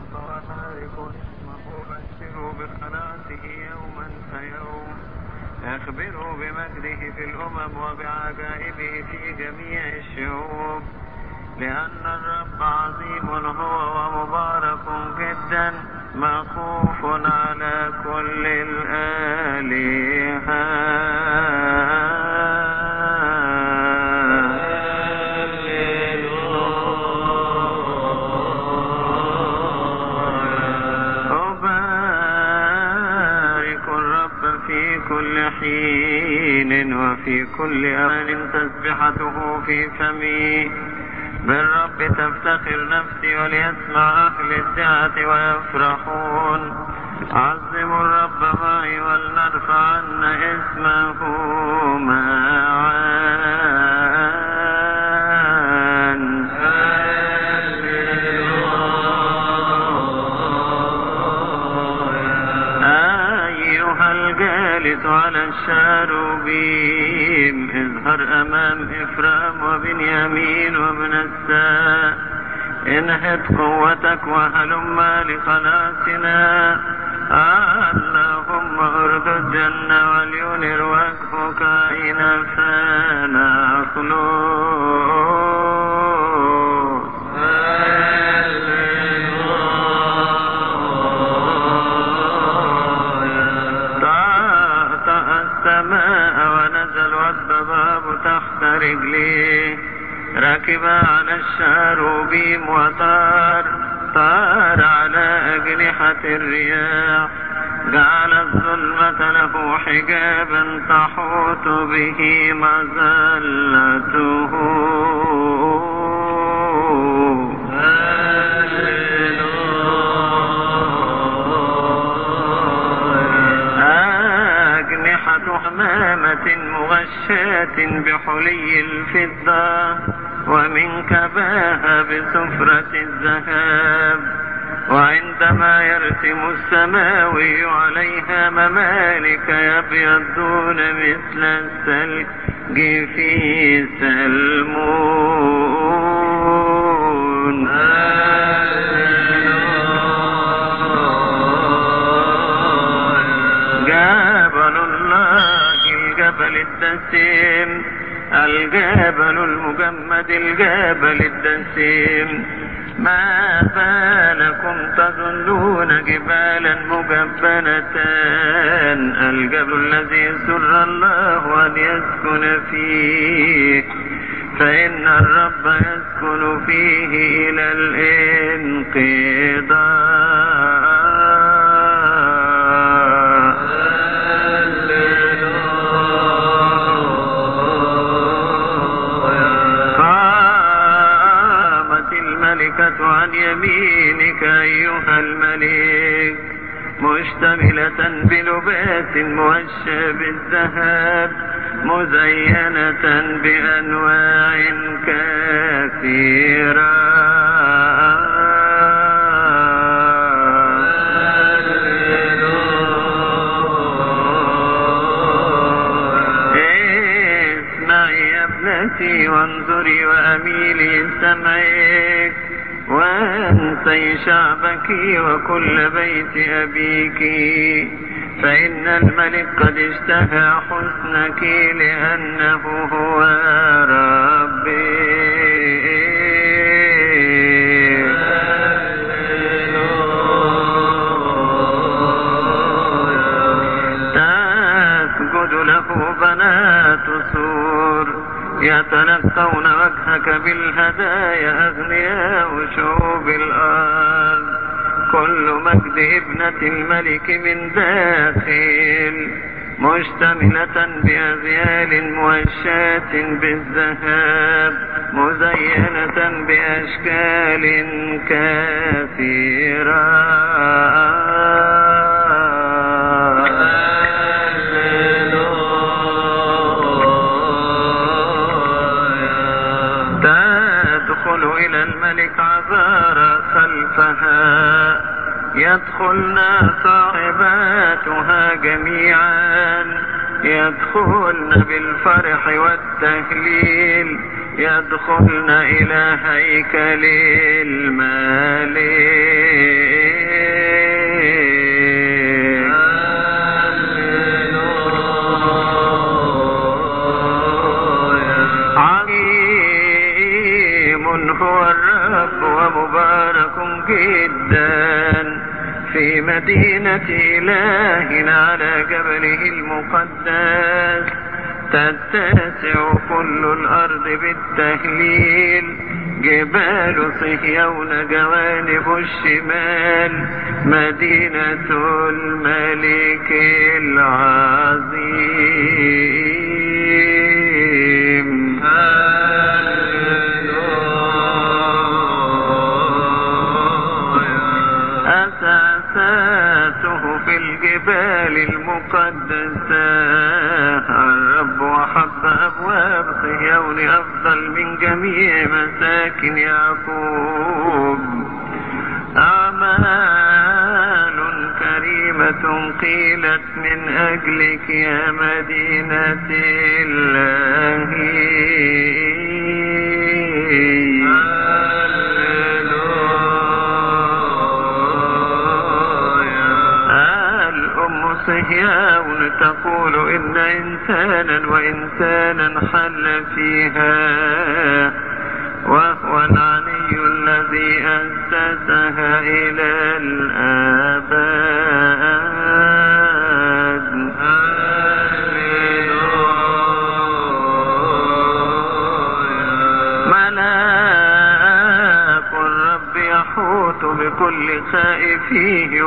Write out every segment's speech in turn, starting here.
الرب وباركوا اسمه بشروا بخلاصه يوما فيوم اخبروا بمجده في الامم وبعجائبه في جميع الشعوب لان الرب عظيم هو ومبارك جدا مخوف على كل الآلهة أبارك الرب في كل حين وفي كل أوان تسبحته في فمي بالرب تفتخر نفسي وليسمع أهل الدعة ويفرحون عظموا الرب معي ولنرفعن اسمه معا أيها الجالس على الشاروبيم اظهر أمام إفرام وبنيامين ومنسى انهض قوتك وهلم لخلاصنا اللهم ارد الجنة ولينر وجهك إن فانا خلوص طأطأ السماء ونزل والضباب تحت رجليه ركب على الشاروبيم وطار طار على أجنحة الرياح جعل الظلمة له حجابا تحوط به مظلته أجنحة حمامة مغشاة بحلي الفضة ومن كباها بسفرة الذهب وعندما يرسم السماوي عليها ممالك يبيضون مثل الثلج في سلمون جبل الله الجبل الدسيم الجبل المجمد الجبل الدسيم ما بالكم تظنون جبالا مجبنة الجبل الذي سر الله أن يسكن فيه فإن الرب يسكن فيه إلى الانقضاء قامت الملكة عن يمينك أيها الملك مشتملة بلباس موشى بالذهب مزينة بأنواع كثيرة اسمعي يا ابنتي وانظري وأميلي سمعك وانسي شعبك وكل بيت أبيك فإن الملك قد اشتهى حسنك لأنه هو ربي تسجد له بنات سور يتلقون وجهك بالهدايا أغنياء شعوب الأرض كل مجد ابنة الملك من داخل مشتملة بأذيال موشاة بالذهب مزينة بأشكال كثيرة تدخل إلى الملك عذارى خلفها يدخلن صاحباتها جميعا يدخلن بالفرح والتهليل يدخلن إلى هيكل الملك عظيم هو الرب ومبارك جدا في مدينة إلهنا على جبله المقدس تتسع كل الأرض بالتهليل جبال صهيون جوانب الشمال مدينة الملك العظيم أساساته في الجبال المقدسة الرب وحب أبواب صهيون أفضل من جميع مساكن يعقوب أعمال كريمة قيلت من أجلك يا مدينة الله الأم صهيون تقول إن إنسانا وإنسانا حل فيها وهو العلي الذي أسسها إلى الآباد ملاك الرب يحوط بكل خائفيه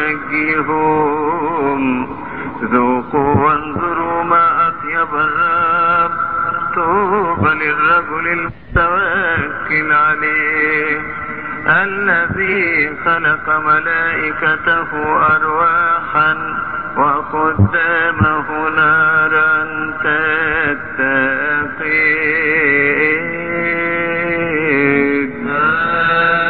وينجيهم ذوقوا وانظروا ما أطيب الرب طوبى للرجل المتوكل عليه الذي خلق ملائكته أرواحا وخدامه نارا تتقي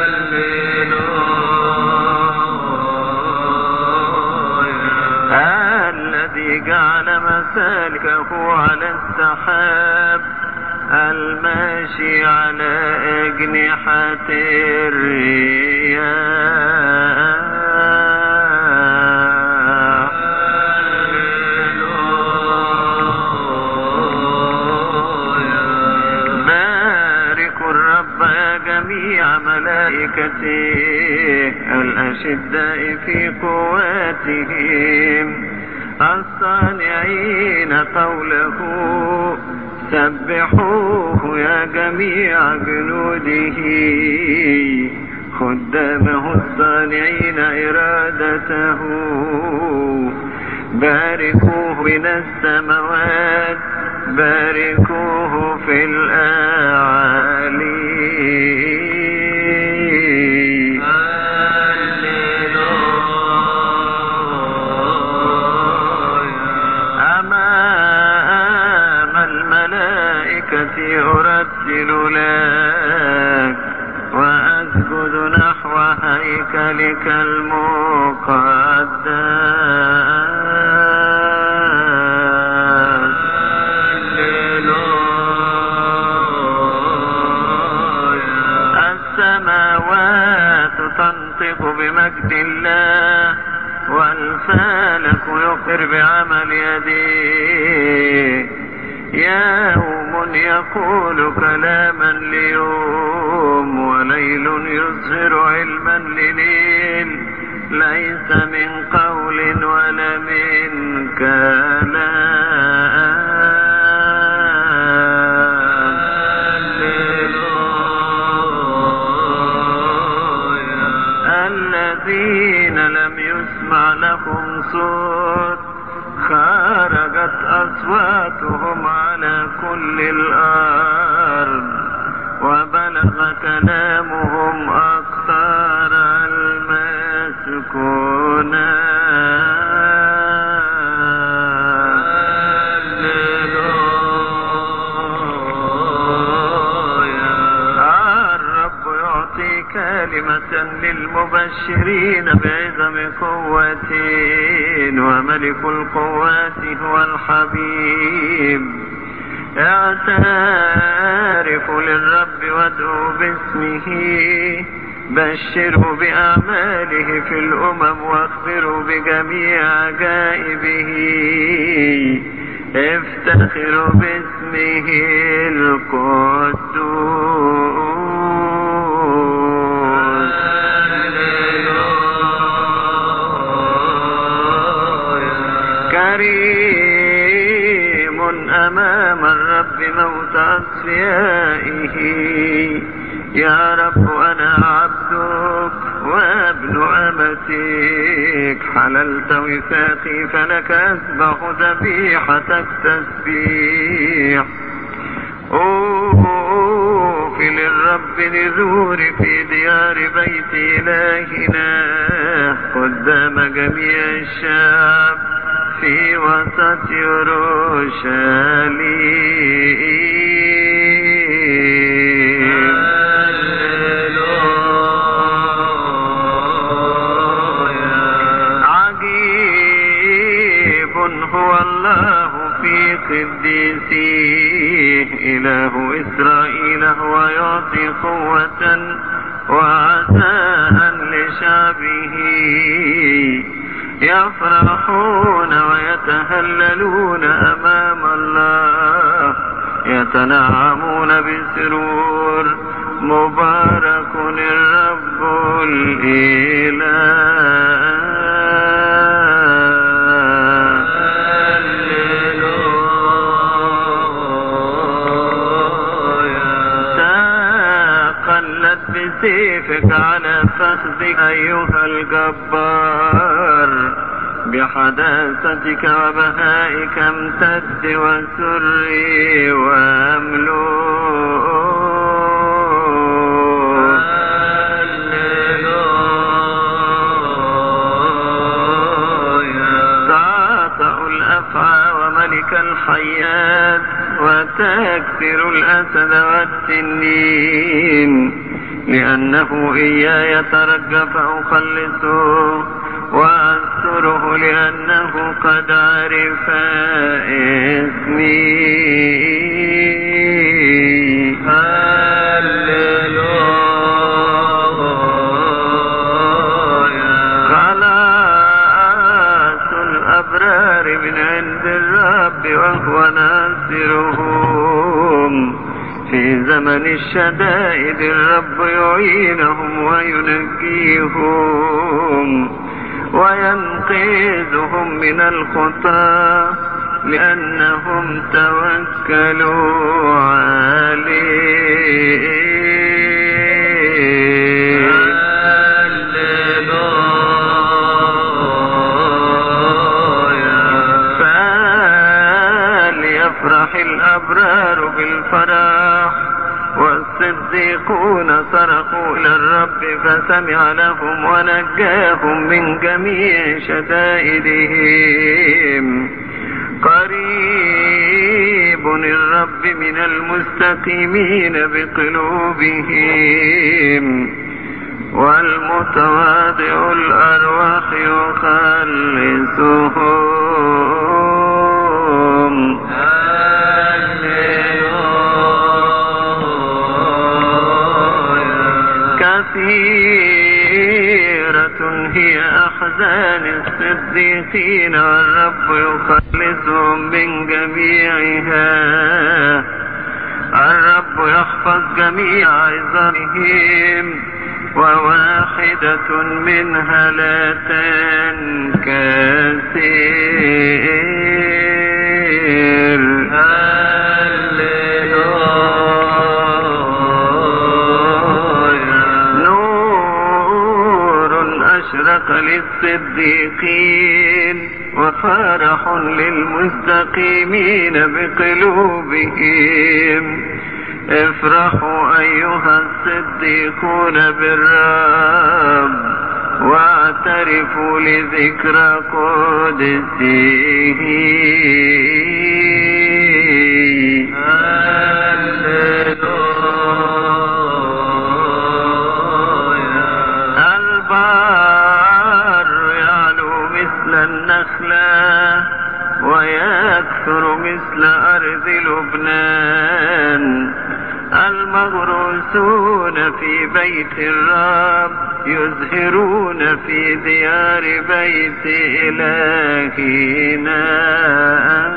الذي جعل مسالكه على السحاب الماشي على أجنحة الرياح باركوا الرب يا جميع ملائكته الأشداء في قواتهم الصانعين قوله سبحوه يا جميع جنوده خدامه الصانعين إرادته باركوه من السماوات باركوه في الأعالي أمام الملائكة أرتل لك وأسجد نحو هيكلك المقدس السماوات تنطق بمجد الله والفلك يخبر بعمل يديه يوم يقول كلاما ليوم وليل يظهر علما لليل ليس من قول ولا من كلام الذين لم يسمع لهم صوت خرجت أصواتهم على كل الأرض وبلغ كلامهم أقطار المسكونات الرب يعطي كلمة للمبشرين بعظم قوة وملك القوات هو الحبيب اعتاد اعترفوا للرب وادعوا باسمه بشروا بأعماله في الأمم واخبروا بجميع عجائبه افتخروا باسمه القدوس كريم أمام الرب موت أصفيائه يا رب أنا عبدك وابن أمتك حللت وثاقي فلك أسبح ذبيحتك تسبيح أوفي للرب نذوري في ديار بيت إلهنا قدام جميع الشعب في وسط يروشليم عجيب هو الله في قديسيه إله إسرائيل هو يعطي قوة وعزاء لشعبه يفرحون ويتهللون أمام الله يتنعمون بسرور مبارك الرب الإله تقلت بسيفك على فخذك أيها الجبار بحداثتك وبهائك امتد وسري واملوك تعطأ الأفعى وملك الحيات وتكسر الأسد والتنين لأنه إياي ترجى فأخلصه وأستره لأنه قد عرف اسمي خلاص الأبرار من عند الرب وهو ناصرهم في زمن الشدائد الرب يعينهم وينجيهم وينقذهم من الخطى لأنهم توكلوا عليه فليفرح الأبرار بالفرح والصديقون صرخوا إلى الرب فسمع لهم ونجاهم من جميع شدائدهم قريب الرب من المستقيمين بقلوبهم والمتواضع الأرواح يخلصهم كثيرة هي أحزان الصديقين والرب يخلصهم من جميعها الرب يحفظ جميع عظامهم وواحدة منها لا تنكسر نور أشرق للصديقين وفرح للمستقيمين بقلوبهم افرحوا أيها الصديقون بالرب واعترفوا لذكرى قدسه البار يعلو مثل النخلة ويكثر مثل أرض لبنان المغروسون في بيت الرب يزهرون في ديار بيت إلهنا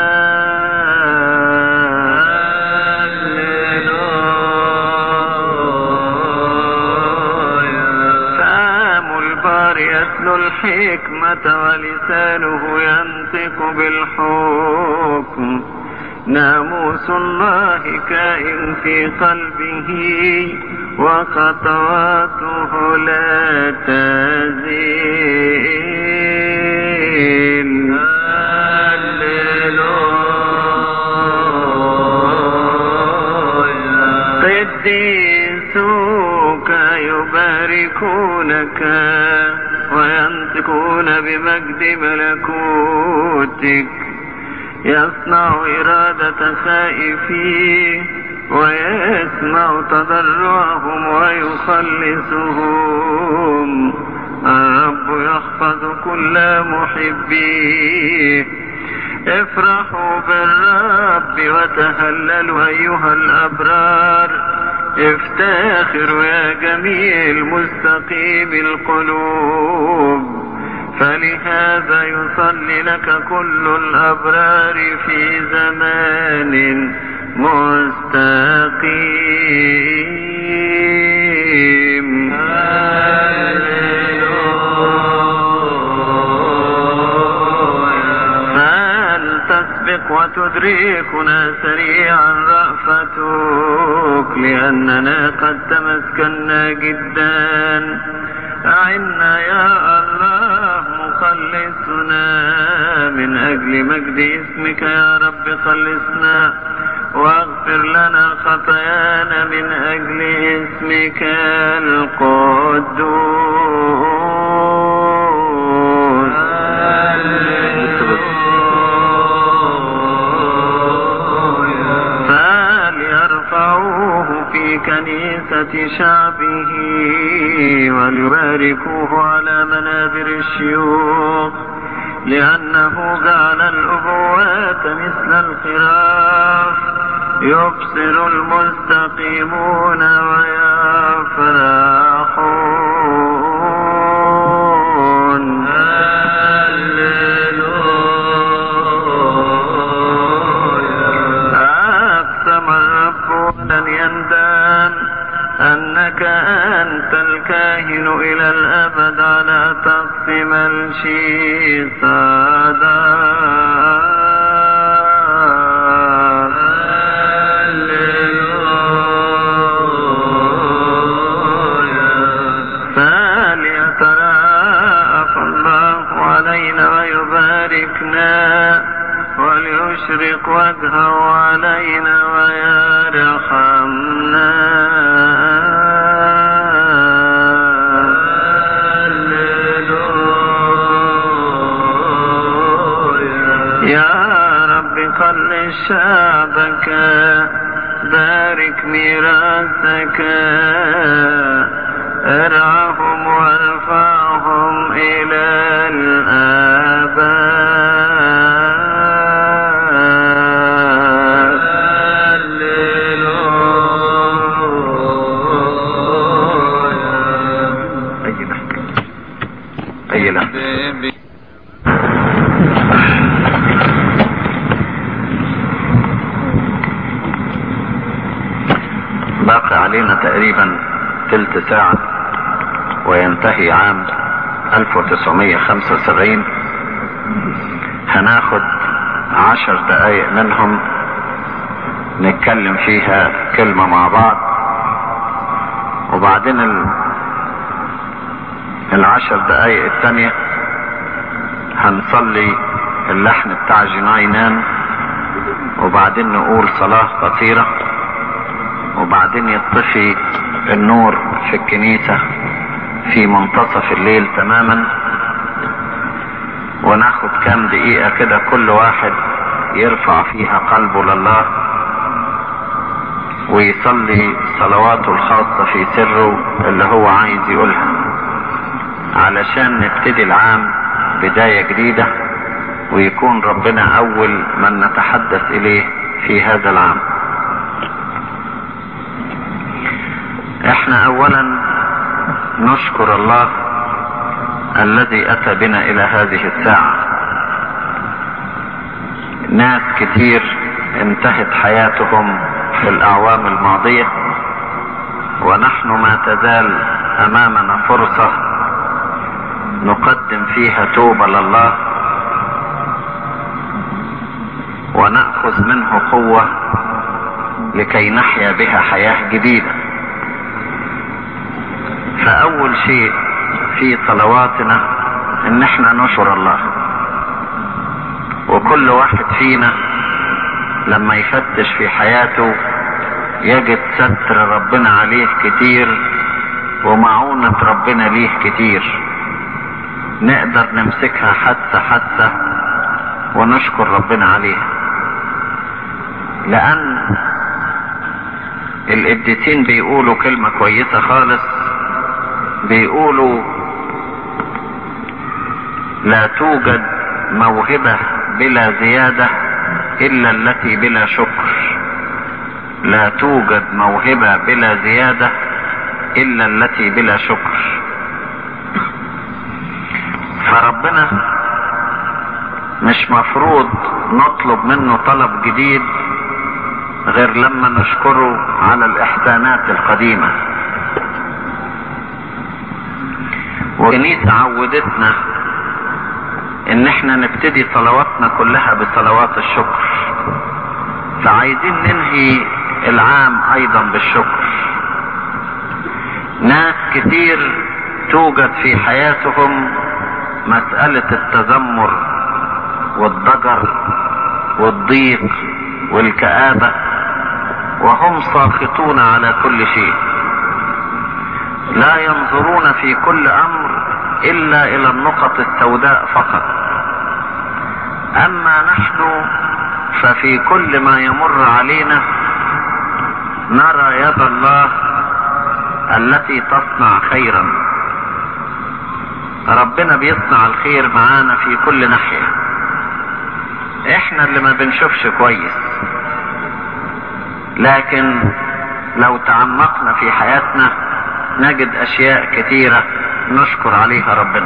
فام البار يتلو الحكمة ولسانه ينطق بالحكم ناموس الله كائن في قلبه وخطواته لا تزيل قديسوك يباركونك وينطقون بمجد ملكوتك يصنع إرادة خائفيه ويسمع تضرعهم ويخلصهم الرب يحفظ كل محبيه افرحوا بالرب وتهللوا أيها الأبرار افتخروا يا جميع المستقيم القلوب فلهذا يصلي لك كل الأبرار في زمان مستقيم فلتسبق وتدركنا سريعا رأفتك لأننا قد تمسكنا جدا أعنا يا الله مخلصنا من أجل مجد اسمك يا رب خلصنا واغفر لنا خطايانا من أجل اسمك القدوس فليرفعوه في كنيسة شعبه وليباركوه على منابر الشيوخ لأنه جعل الأبوات مثل الخراف يبصر المستقيمون ويفرحون أقسم الرب ولن يندم أنك أنت الكاهن إلى الأبد على تقسم الشيطان فليتراءف الله علينا ويباركنا وليشرق وجهه علينا ويرحمنا يا رب خلص شعبك بارك ميراثك ارعهم وارفعهم إلى الآباد أي لحظة أي لحظة باقي علينا تقريبا تلت ساعة وينتهي عام 1975 هناخد عشر دقايق منهم نتكلم فيها كلمة مع بعض وبعدين ال... العشر دقايق التانية هنصلي اللحن بتاع جناينان وبعدين نقول صلاة قصيرة وبعدين يطفي النور في الكنيسة في منتصف الليل تماما وناخد كام دقيقة كده كل واحد يرفع فيها قلبه لله ويصلي صلواته الخاصة في سره اللي هو عايز يقولها علشان نبتدي العام بداية جديدة ويكون ربنا أول من نتحدث إليه في هذا العام نشكر الله الذي اتى بنا الى هذه الساعة ناس كتير انتهت حياتهم في الاعوام الماضية ونحن ما تزال امامنا فرصة نقدم فيها توبة لله ونأخذ منه قوة لكي نحيا بها حياة جديدة فأول شيء في صلواتنا ان احنا نشر الله وكل واحد فينا لما يفتش في حياته يجد ستر ربنا عليه كتير ومعونة ربنا ليه كتير نقدر نمسكها حتى حتى ونشكر ربنا عليها لان القديسين بيقولوا كلمة كويسة خالص بيقولوا لا توجد موهبة بلا زيادة الا التي بلا شكر لا توجد موهبة بلا زيادة الا التي بلا شكر فربنا مش مفروض نطلب منه طلب جديد غير لما نشكره على الاحسانات القديمة وكنيسة عودتنا ان احنا نبتدي صلواتنا كلها بصلوات الشكر فعايزين ننهي العام ايضا بالشكر ناس كتير توجد في حياتهم مسألة التذمر والضجر والضيق والكآبة وهم ساخطون على كل شيء لا ينظرون في كل امر الا الى النقط السوداء فقط اما نحن ففي كل ما يمر علينا نرى يد الله التي تصنع خيرا ربنا بيصنع الخير معانا في كل ناحية احنا اللي ما بنشوفش كويس لكن لو تعمقنا في حياتنا نجد اشياء كثيرة نشكر عليها ربنا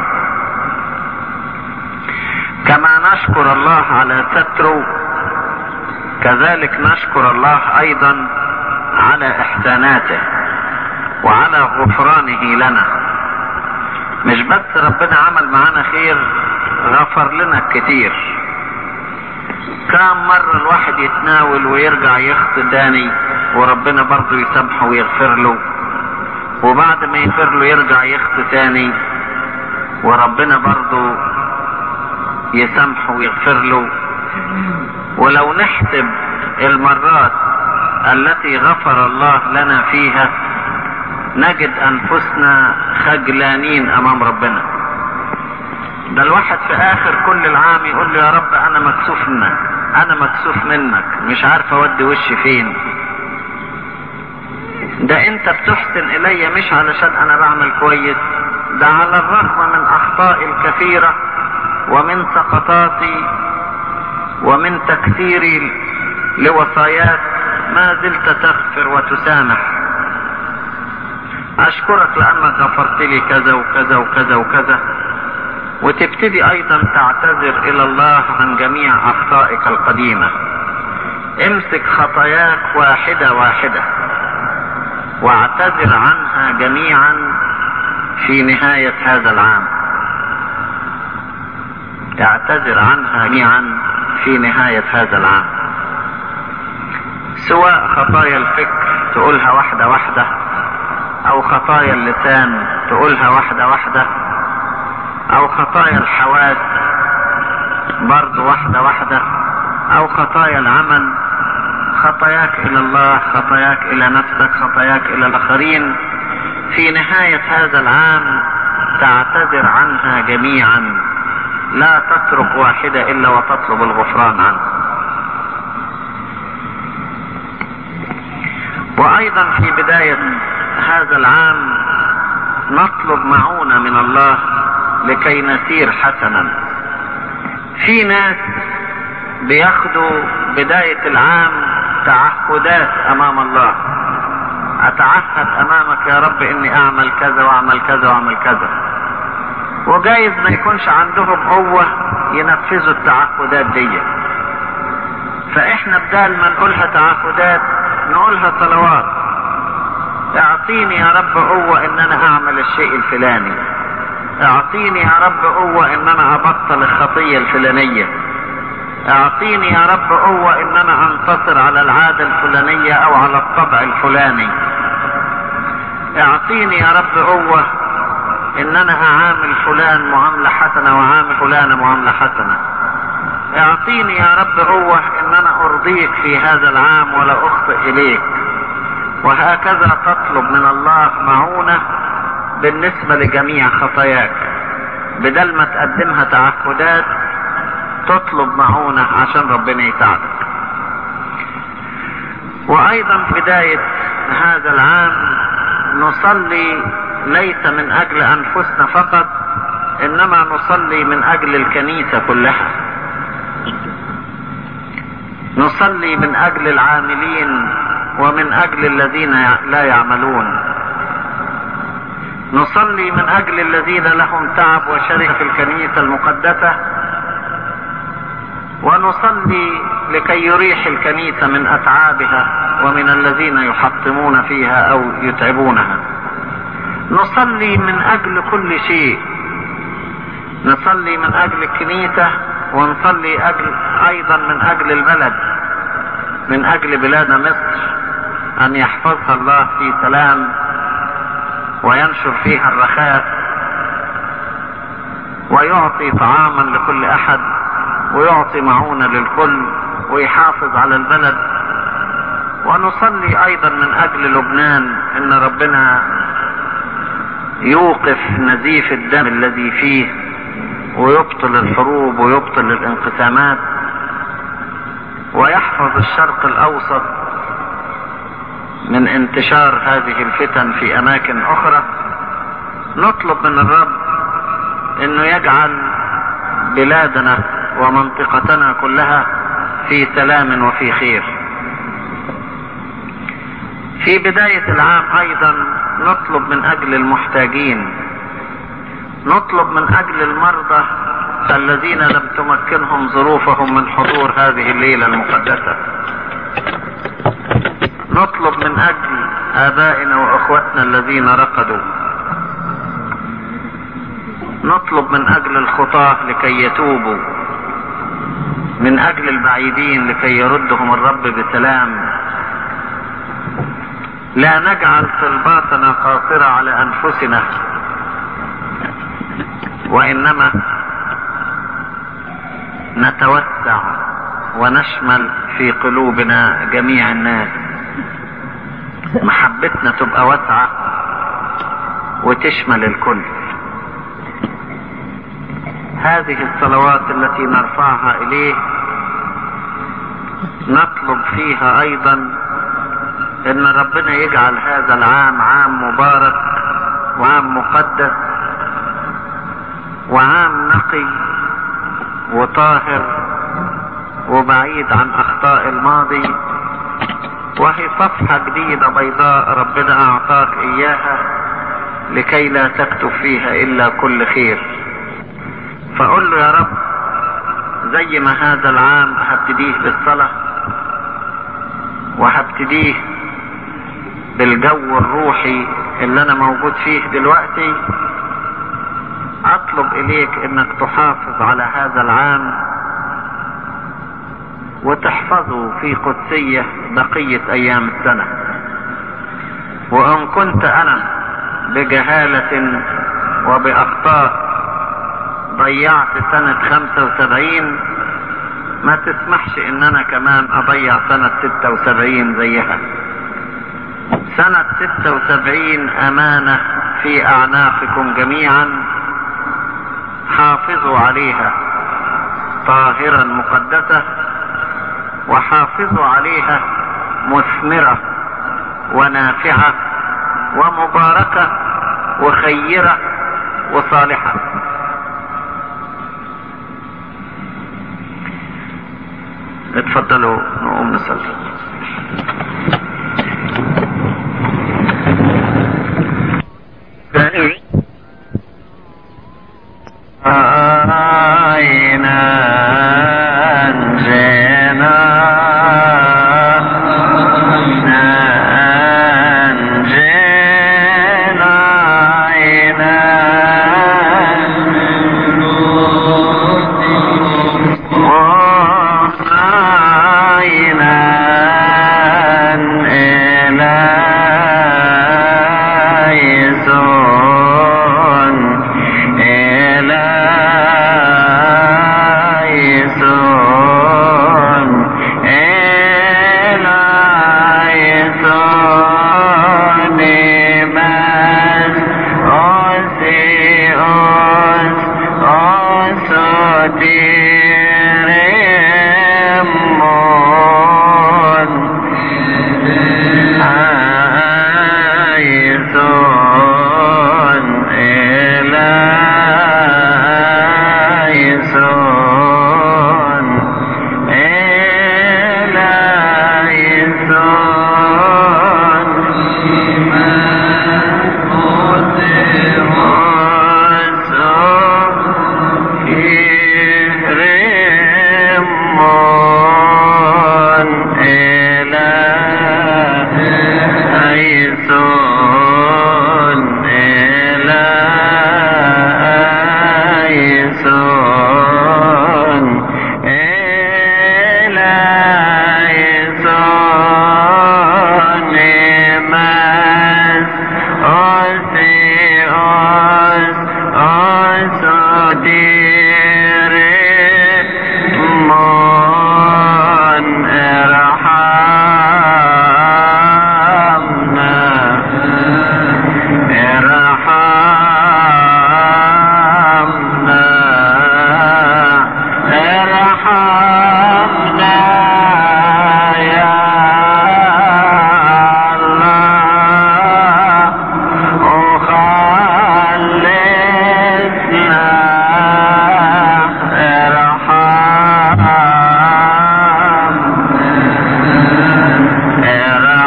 كما نشكر الله على ستره كذلك نشكر الله ايضا على احساناته وعلى غفرانه لنا مش بس ربنا عمل معانا خير غفر لنا كتير كم مرة الواحد يتناول ويرجع يخطي تاني وربنا برضه يسامحه ويغفر له وبعد ما يغفر له يرجع يخطي تاني وربنا برضه يسامحه ويغفر له ولو نحسب المرات التي غفر الله لنا فيها نجد انفسنا خجلانين امام ربنا ده الواحد في اخر كل العام يقول له يا رب انا مكسوف منك انا مكسوف منك مش عارف اودي وشي فين ده انت بتحسن الي مش علشان انا بعمل كويس ده على الرغم من اخطائي الكثيرة ومن سقطاتي ومن تكثيري لوصاياك ما زلت تغفر وتسامح اشكرك لانك غفرت لي كذا وكذا وكذا وكذا وتبتدي ايضا تعتذر الى الله عن جميع اخطائك القديمة امسك خطاياك واحدة واحدة واعتذر عنها جميعا في نهاية هذا العام اعتذر عنها جميعا في نهاية هذا العام سواء خطايا الفكر تقولها واحدة واحدة او خطايا اللسان تقولها واحدة واحدة او خطايا الحواس برضو واحدة واحدة او خطايا العمل خطاياك الى الله خطاياك الى نفسك خطاياك الى الاخرين في نهاية هذا العام تعتذر عنها جميعا لا تترك واحدة الا وتطلب الغفران عنه وايضا في بداية هذا العام نطلب معونة من الله لكي نسير حسنا في ناس بياخدوا بداية العام تعهدات امام الله اتعهد امامك يا رب اني اعمل كذا واعمل كذا واعمل كذا وجايز ما يكونش عندهم قوة ينفذوا التعهدات دي فاحنا بدال ما نقولها تعهدات نقولها صلوات اعطيني يا رب قوة ان انا اعمل الشيء الفلاني اعطيني يا رب قوة ان انا ابطل الخطية الفلانية اعطيني يا رب قوة ان انا انتصر على العادة الفلانية او على الطبع الفلاني اعطيني يا رب قوة ان انا اعامل فلان معاملة حسنة واعامل فلانة معاملة حسنة اعطيني يا رب قوة ان انا ارضيك في هذا العام ولا اخطئ اليك وهكذا تطلب من الله معونة بالنسبة لجميع خطاياك بدل ما تقدمها تعهدات تطلب معونة عشان ربنا يساعدك وايضا في بداية هذا العام نصلي ليس من اجل انفسنا فقط انما نصلي من اجل الكنيسة كلها نصلي من اجل العاملين ومن اجل الذين لا يعملون نصلي من اجل الذين لهم تعب وشركة في الكنيسة المقدسة ونصلي لكي يريح الكنيسة من اتعابها ومن الذين يحطمون فيها او يتعبونها نصلي من اجل كل شيء نصلي من اجل الكنيسة ونصلي أجل ايضا من اجل البلد من اجل بلاد مصر ان يحفظها الله في سلام وينشر فيها الرخاء ويعطي طعاما لكل احد ويعطي معونة للكل ويحافظ على البلد ونصلي ايضا من اجل لبنان ان ربنا يوقف نزيف الدم الذي فيه ويبطل الحروب ويبطل الانقسامات ويحفظ الشرق الاوسط من انتشار هذه الفتن في اماكن اخرى نطلب من الرب انه يجعل بلادنا ومنطقتنا كلها في سلام وفي خير في بداية العام ايضا نطلب من اجل المحتاجين نطلب من اجل المرضى الذين لم تمكنهم ظروفهم من حضور هذه الليلة المقدسة نطلب من اجل ابائنا واخوتنا الذين رقدوا نطلب من اجل الخطاة لكي يتوبوا من اجل البعيدين لكي يردهم الرب بسلام لا نجعل طلباتنا قاصرة على انفسنا وانما نتوسع ونشمل في قلوبنا جميع الناس محبتنا تبقى واسعة وتشمل الكل هذه الصلوات التي نرفعها اليه نطلب فيها ايضا ان ربنا يجعل هذا العام عام مبارك وعام مقدس وعام نقي وطاهر وبعيد عن اخطاء الماضي وهي صفحة جديدة بيضاء ربنا اعطاك اياها لكي لا تكتب فيها الا كل خير فقل له يا رب زي ما هذا العام هبتديه بالصلاة وهبتديه بالجو الروحي اللي انا موجود فيه دلوقتي اطلب اليك انك تحافظ على هذا العام وتحفظه في قدسية بقية ايام السنة وان كنت انا بجهالة وباخطاء ضيعت سنة خمسة وسبعين ما تسمحش ان انا كمان اضيع سنة ستة وسبعين زيها سنة ستة وسبعين امانة في اعناقكم جميعا حافظوا عليها طاهرا مقدسة وحافظوا عليها مثمرة ونافعة ومباركة وخيرة وصالحة اتفضلوا نقوم نصلي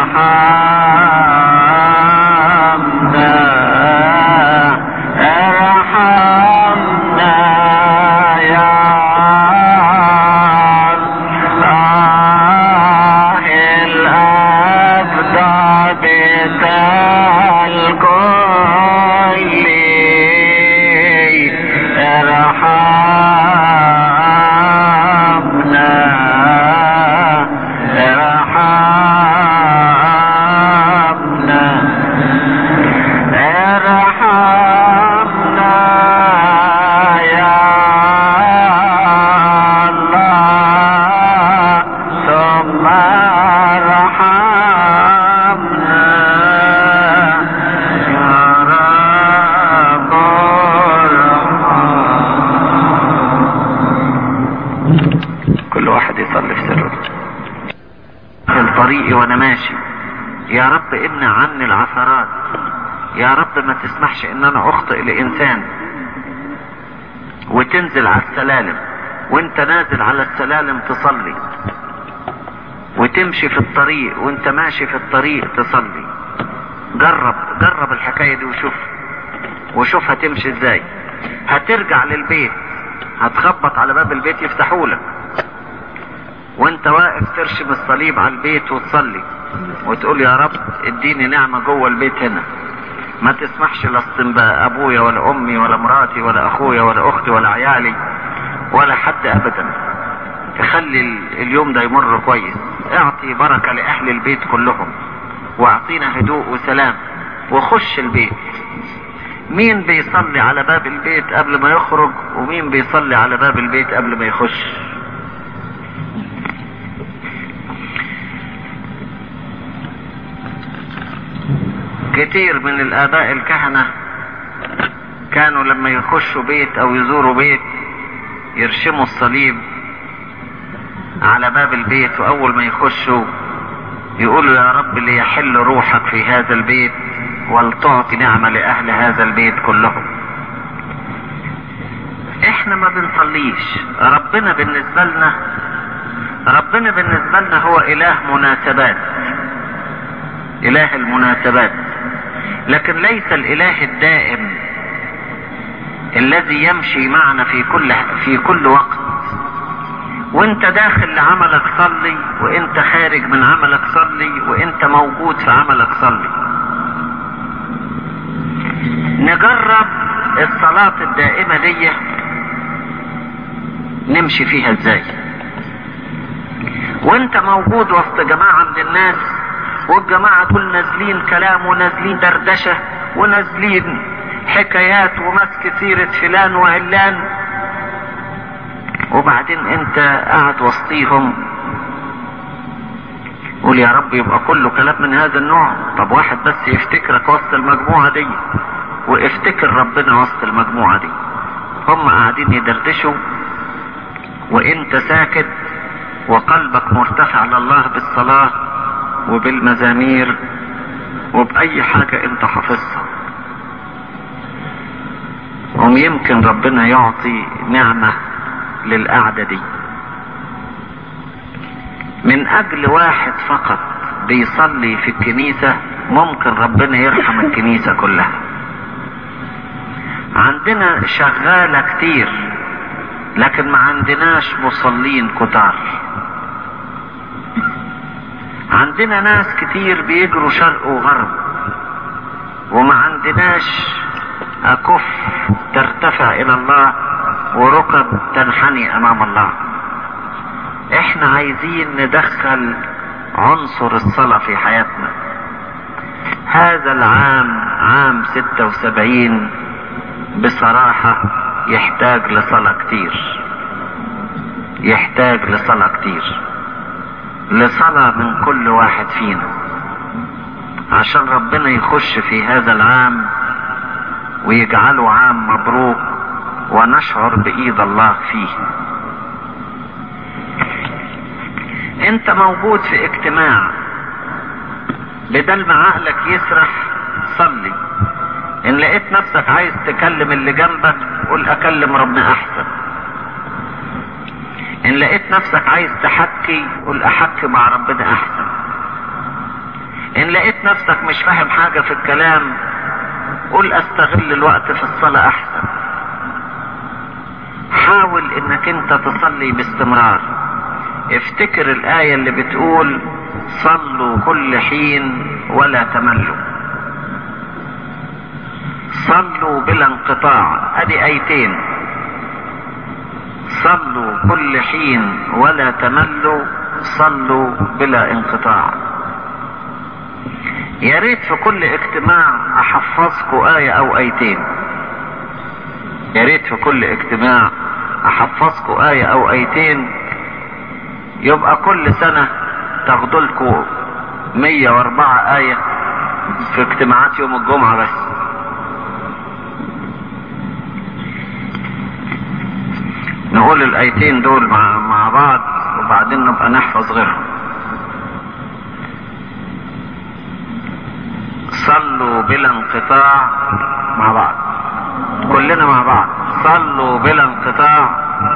ارحمنا يا الله الأبدع بتاع الكل ارحمنا ارحمنا ارحمنا يا الله ثم ارحمنا يا رب كل واحد يصلي في سره في الطريق وانا ماشي يا رب امنع عني العثرات يا رب ما تسمحش ان انا اخطئ لانسان وتنزل على السلالم وانت نازل على السلالم تصلي وتمشي في الطريق وانت ماشي في الطريق تصلي جرب جرب الحكاية دي وشوف وشوف هتمشي ازاي هترجع للبيت هتخبط على باب البيت يفتحولك وانت واقف ترشم الصليب على البيت وتصلي وتقول يا رب اديني نعمة جوه البيت هنا ما تسمحش لاستنباء ابويا ولا امي ولا مراتي ولا اخويا ولا اختي ولا عيالي ولا حد ابدا تخلي ال- اليوم ده يمر كويس اعطي بركة لاهل البيت كلهم واعطينا هدوء وسلام وخش البيت مين بيصلي على باب البيت قبل ما يخرج ومين بيصلي على باب البيت قبل ما يخش كتير من الآباء الكهنة كانوا لما يخشوا بيت أو يزوروا بيت يرشموا الصليب على باب البيت وأول ما يخشوا يقولوا يا رب ليحل روحك في هذا البيت ولتعطي نعمة لأهل هذا البيت كلهم احنا ما بنصليش ربنا بالنسبة لنا ربنا بالنسبة لنا هو إله مناسبات إله المناسبات لكن ليس الإله الدائم الذي يمشي معنا في كل في كل وقت وانت داخل لعملك صلي وانت خارج من عملك صلي وانت موجود في عملك صلي نجرب الصلاة الدائمة دي نمشي فيها ازاي وانت موجود وسط جماعة من الناس والجماعة دول نازلين كلام ونازلين دردشة ونازلين حكايات ومسك سيرة فلان وعلان وبعدين انت قاعد وسطيهم قول يا رب يبقى كله كلام من هذا النوع طب واحد بس يفتكرك وسط المجموعة دي وافتكر ربنا وسط المجموعة دي هم قاعدين يدردشوا وانت ساكت وقلبك مرتفع لله بالصلاة وبالمزامير وبأي حاجة انت حافظها هم يمكن ربنا يعطي نعمة للقعدة دي من اجل واحد فقط بيصلي في الكنيسة ممكن ربنا يرحم الكنيسة كلها عندنا شغالة كتير لكن ما عندناش مصلين كتار عندنا ناس كتير بيجروا شرق وغرب وما عندناش اكف ترتفع الى الله وركب تنحني امام الله احنا عايزين ندخل عنصر الصلاة في حياتنا هذا العام عام ستة وسبعين بصراحة يحتاج لصلاة كتير يحتاج لصلاة كتير لصلاة من كل واحد فينا عشان ربنا يخش في هذا العام ويجعله عام مبروك ونشعر بإيد الله فيه انت موجود في اجتماع بدل ما عقلك يسرح صلي ان لقيت نفسك عايز تكلم اللي جنبك قول اكلم ربنا احسن ان لقيت نفسك عايز تحكي قول احكي مع ربنا احسن ان لقيت نفسك مش فاهم حاجة في الكلام قول استغل الوقت في الصلاة احسن حاول انك انت تصلي باستمرار افتكر الآية اللي بتقول صلوا كل حين ولا تملوا صلوا بلا انقطاع ادي ايتين صلوا كل حين ولا تملوا صلوا بلا انقطاع يا ريت في كل اجتماع احفظكم آية او ايتين يا ريت في كل اجتماع احفظكم آية او ايتين يبقى كل سنة تاخدوا لكم 104 آية في اجتماعات يوم الجمعة بس نقول الايتين دول مع, مع بعض وبعدين نبقى نحفظ غيرهم صلوا بلا انقطاع مع بعض كلنا مع بعض صلوا بلا انقطاع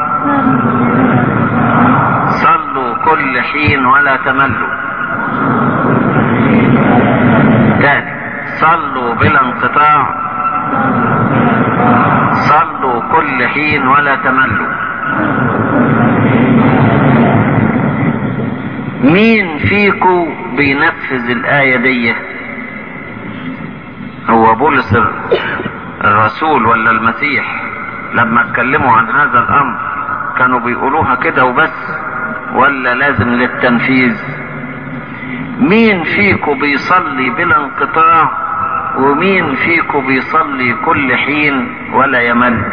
صلوا كل حين ولا تملوا تاني صلوا بلا انقطاع صلوا كل حين ولا تملوا مين فيكو بينفذ الآية دي هو بولس الرسول ولا المسيح لما اتكلموا عن هذا الامر كانوا بيقولوها كده وبس ولا لازم للتنفيذ مين فيكو بيصلي بلا انقطاع ومين فيكو بيصلي كل حين ولا يمل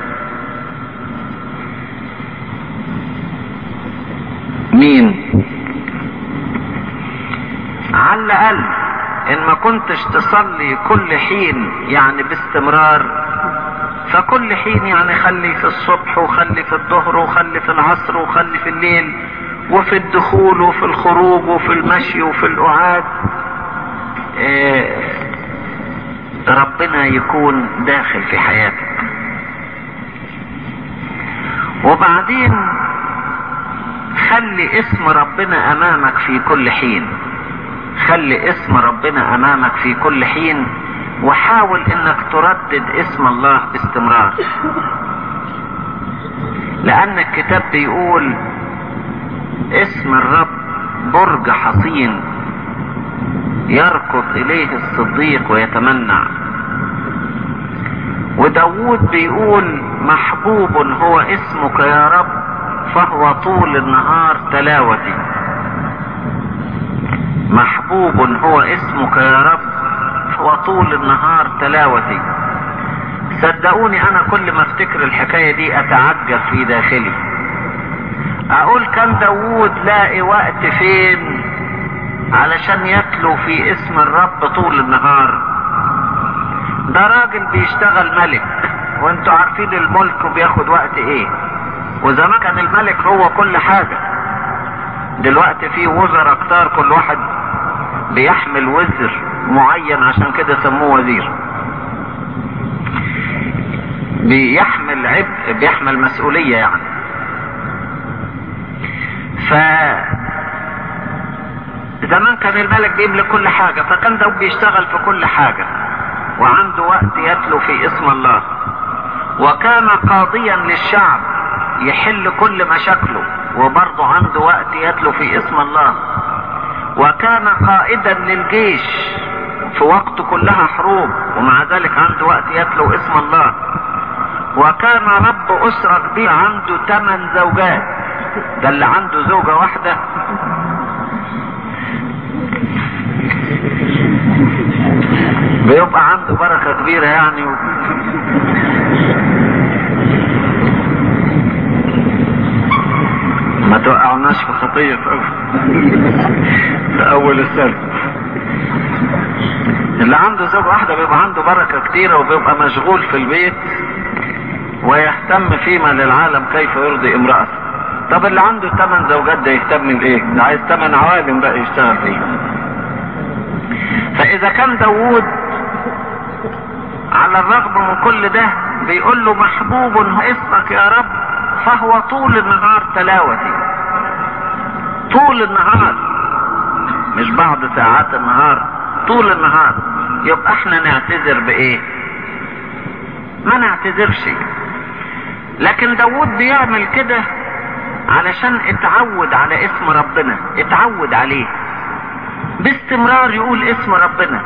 مين على الاقل ان ما كنتش تصلي كل حين يعني باستمرار فكل حين يعني خلي في الصبح وخلي في الظهر وخلي في العصر وخلي في الليل وفي الدخول وفي الخروج وفي المشي وفي القعاد إيه ربنا يكون داخل في حياتك وبعدين خلي اسم ربنا امامك في كل حين خلي اسم ربنا امامك في كل حين وحاول انك تردد اسم الله باستمرار لان الكتاب بيقول اسم الرب برج حصين يركض اليه الصديق ويتمنع وداود بيقول محبوب هو اسمك يا رب فهو طول النهار تلاوتي محبوب هو اسمك يا رب وطول النهار تلاوتي صدقوني انا كل ما افتكر الحكاية دي اتعجب في داخلي اقول كان داوود لاقي وقت فين علشان يتلو في اسم الرب طول النهار ده راجل بيشتغل ملك وانتوا عارفين الملك بياخد وقت ايه وزمان كان الملك هو كل حاجة دلوقتي في وزراء كتار كل واحد بيحمل وزر معين عشان كده سموه وزير بيحمل عبء بيحمل مسؤولية يعني ف زمان كان الملك بيملك كل حاجة فكان ده بيشتغل في كل حاجة وعنده وقت يتلو في اسم الله وكان قاضيا للشعب يحل كل مشاكله وبرضه عنده وقت يتلو في اسم الله وكان قائدا للجيش في وقت كلها حروب ومع ذلك عنده وقت يتلو اسم الله وكان رب أسرة كبيرة عنده ثمان زوجات ده اللي عنده زوجة واحدة بيبقى عنده بركة كبيرة يعني و... ما توقعناش في خطية في أول, في أول السنة اللي عنده زوج واحدة بيبقى عنده بركة كتيرة وبيبقى مشغول في البيت ويهتم فيما للعالم كيف يرضي امرأته طب اللي عنده ثمان زوجات ده يهتم بايه؟ ده عايز ثمان عوالم بقى يشتغل فيه فإذا كان داوود على الرغم من كل ده بيقول له محبوب اسمك يا رب فهو طول النهار تلاوتي طول النهار مش بعض ساعات النهار طول النهار يبقى احنا نعتذر بايه ما نعتذرش لكن داود بيعمل كده علشان اتعود على اسم ربنا اتعود عليه باستمرار يقول اسم ربنا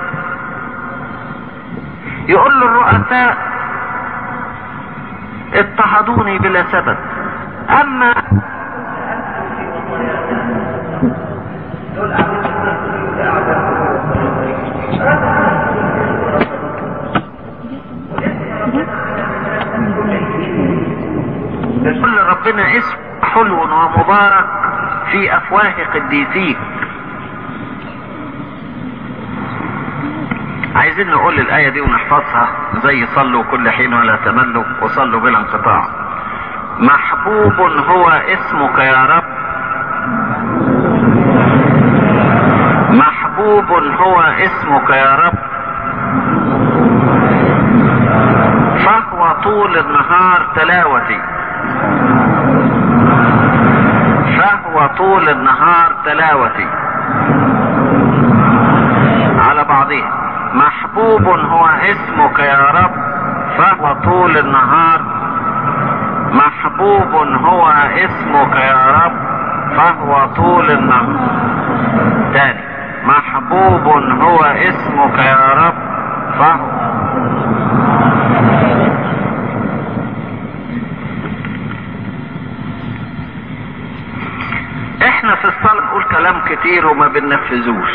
يقول له الرؤساء اضطهدوني بلا سبب اما كل ربنا اسم حلو ومبارك في افواه قديسيك عايزين نقول الآية دي ونحفظها زي صلوا كل حين ولا تملوا وصلوا بلا انقطاع محبوب هو اسمك يا رب محبوب هو اسمك يا رب فهو طول النهار تلاوتي فهو طول النهار تلاوتي على بعضها محبوب هو اسمك يا رب فهو طول النهار محبوب هو اسمك يا رب فهو طول النهار تاني محبوب هو اسمك يا رب فهو احنا في الصلاة نقول كلام كتير وما بننفذوش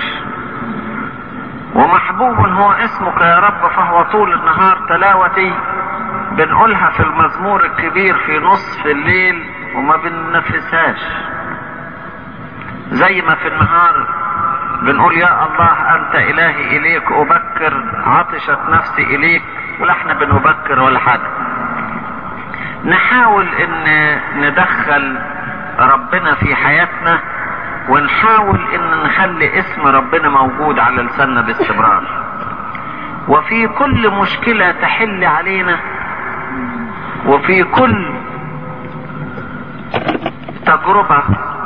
ومحبوب هو اسمك يا رب فهو طول النهار تلاوتي بنقولها في المزمور الكبير في نصف الليل وما بننفذهاش زي ما في النهار بنقول يا الله انت الهي اليك ابكر عطشت نفسي اليك ولا احنا بنبكر ولا حاجه نحاول ان ندخل ربنا في حياتنا ونحاول ان نخلي اسم ربنا موجود على لساننا باستمرار وفي كل مشكلة تحل علينا وفي كل تجربة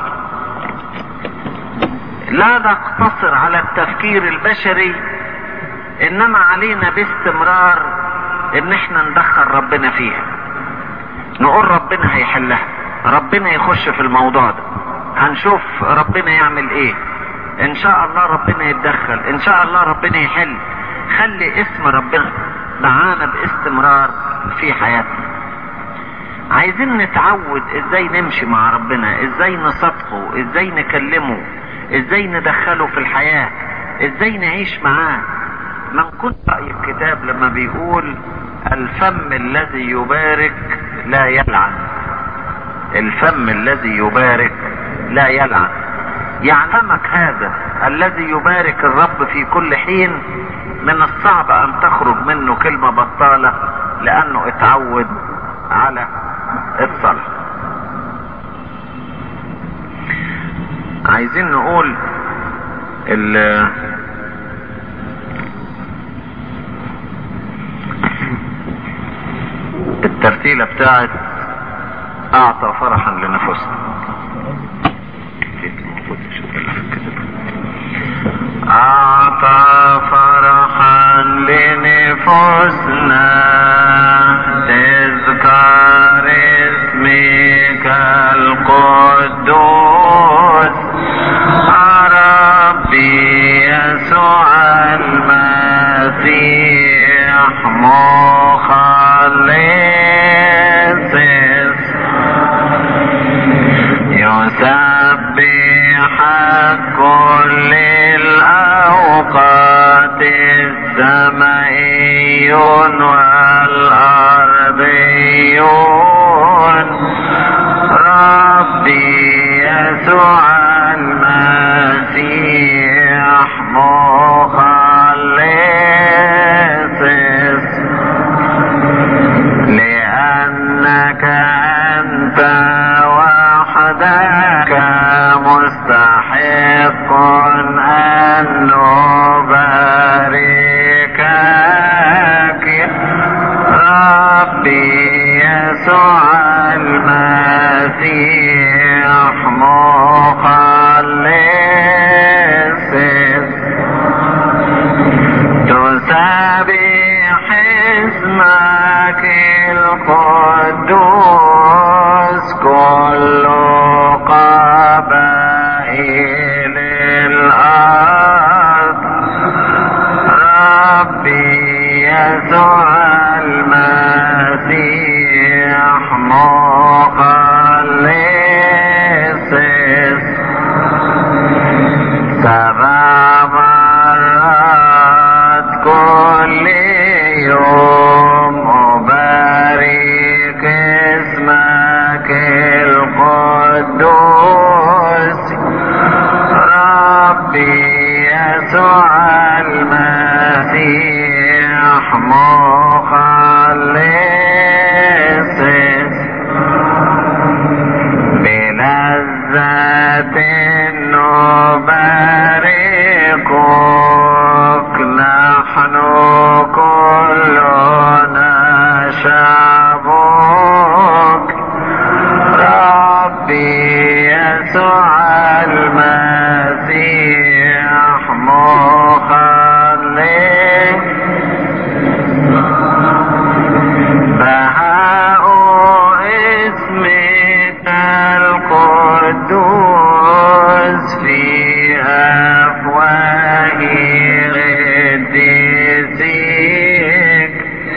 لا نقتصر على التفكير البشري انما علينا باستمرار ان احنا ندخل ربنا فيها نقول ربنا هيحلها ربنا يخش في الموضوع ده هنشوف ربنا يعمل ايه ان شاء الله ربنا يتدخل ان شاء الله ربنا يحل خلي اسم ربنا معانا باستمرار في حياتنا عايزين نتعود ازاي نمشي مع ربنا ازاي نصدقه ازاي نكلمه ازاي ندخله في الحياة ازاي نعيش معاه من كل رأي الكتاب لما بيقول الفم الذي يبارك لا يلعن الفم الذي يبارك لا يلعن يعني فمك هذا الذي يبارك الرب في كل حين من الصعب ان تخرج منه كلمة بطالة لانه اتعود على الصلاة عايزين نقول ال الترتيلة بتاعت اعطى فرحا لنفسنا اعطى فرحا لنفوسنا تذكار اسمك القدوس ربي يسوع المسيح مخلص يسبح كل الأوقات السمائيون والأرضيون ربي يسوع المسيح مخلص لأنك أنت وحدك مستحق أن نباركك ربي يسوع المسيح مخلص سبح اسمك القدوس كل قبائل الأرض ربي يسوع المسيح مخلص سبع مرات كل يوم أبارك اسمك القدوس ربي يسوع المسيح مخلص بلذة نباركك نحن كلنا شعبك ربي يسوع المسيح مخلص بهاء اسمك القدوس في أفواه قديسك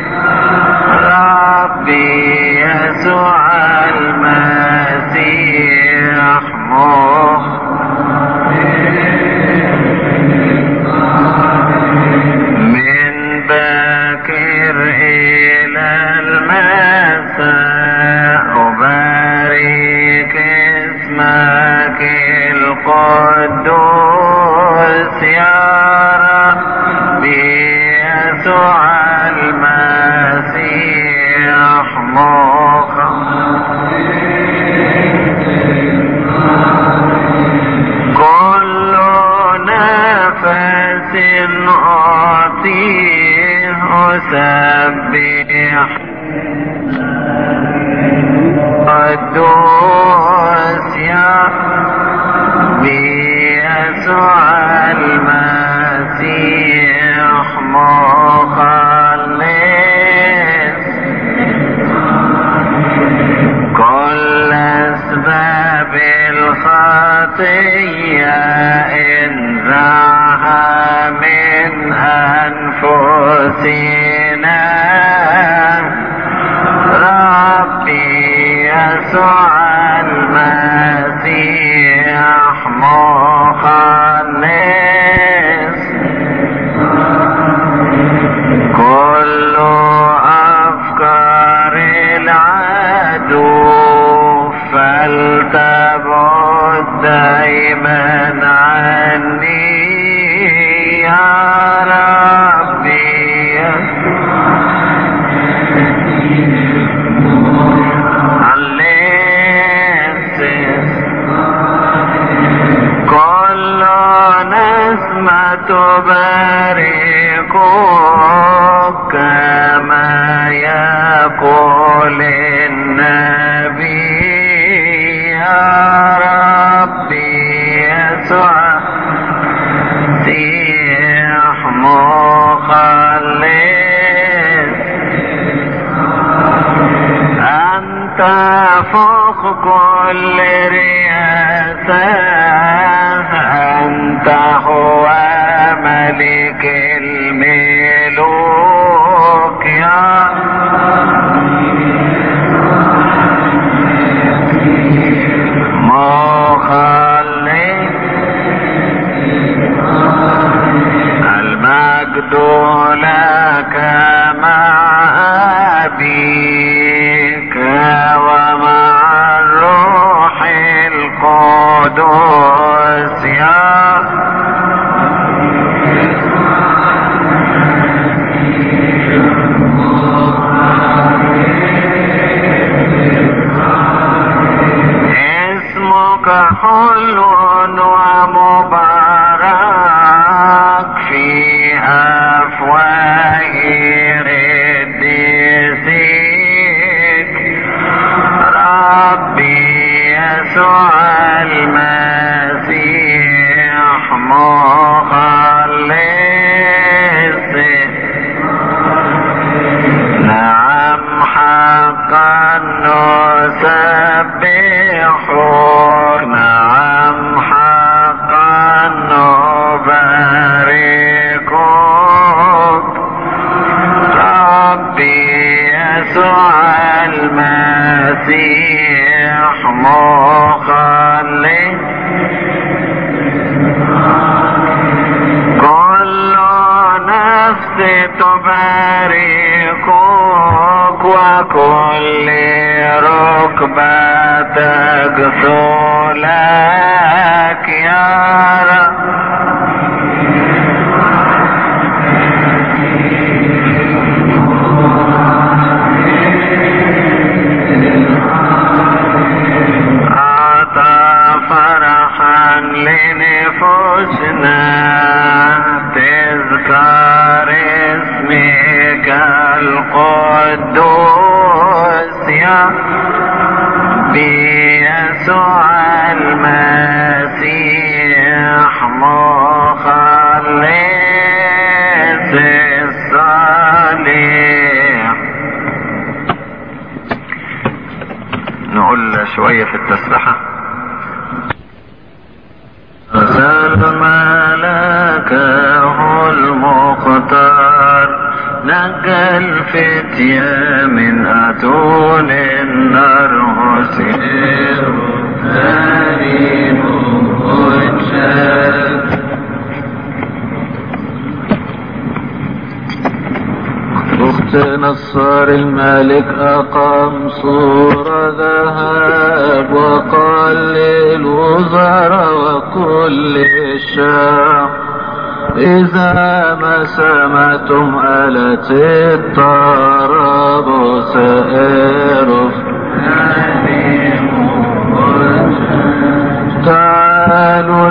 ربي يسوع المسيح مخ من باكر إلى المساء أبارك اسمك القدوس يا ربي يسوع المسيح كل نفس أعطيه أسبح قدوس يا بيسوع المسيح مخلص كل أسباب الخطية انزعها من أنفسنا ربي يسوع المسيح مخلص كل أفكار العدو فلتبعد دائما عني يا ربي علمت كل نسمة تبارك كما يقول النبي يا ربي يسوع سيح مخلص أنت فوق كل رياسة أنت هو ملك الملوك يا مخلص المجد لك مع أبيك ومع الروح القدس يا اسمك حلو ومبارك في أفواه قديسك ربي يسوع المسيح مخلص نفسي تباركك وكل ركبة تغسو لك يا رب أعطى فرحا لنفوسنا تذكار اسمك القدوس يا بيسوع المسيح مخلص الصالح نقول شوية في التسبحة أرسل ملكه المختار نجى الفتية من أتون النار وسير هارب وجهك أخت نصار الملك أقام صورة ذهب وقال للوزراء وكل الشعب إذا ما سمعتم آلة الطرب سائر تعالوا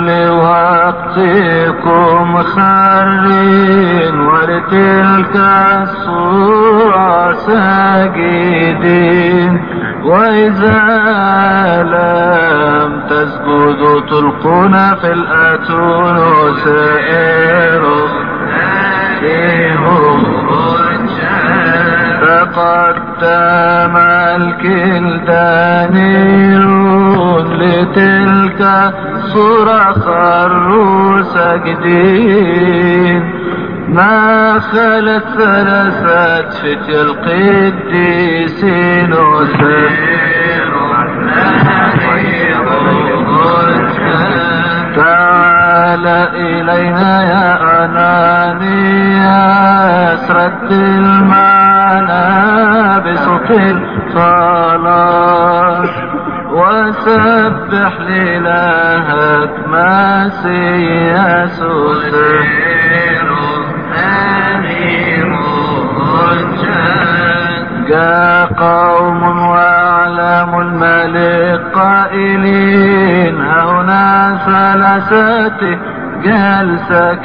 لوقتكم خرين ولتلك الصورة ساجدين وإذا لم تسجدوا تلقون في الأتون سائر تقدم الكلدانيون لتلك صورة خروا ساجدين ما خلت ثلاثة فتية القديسين وسير تعال إلينا يا أنانياس رد المعنى بصوت الصلاة وسبح لإلهك مسيح سير جاء قوم واعلموا الملك قائلين هنا ثلاثة جال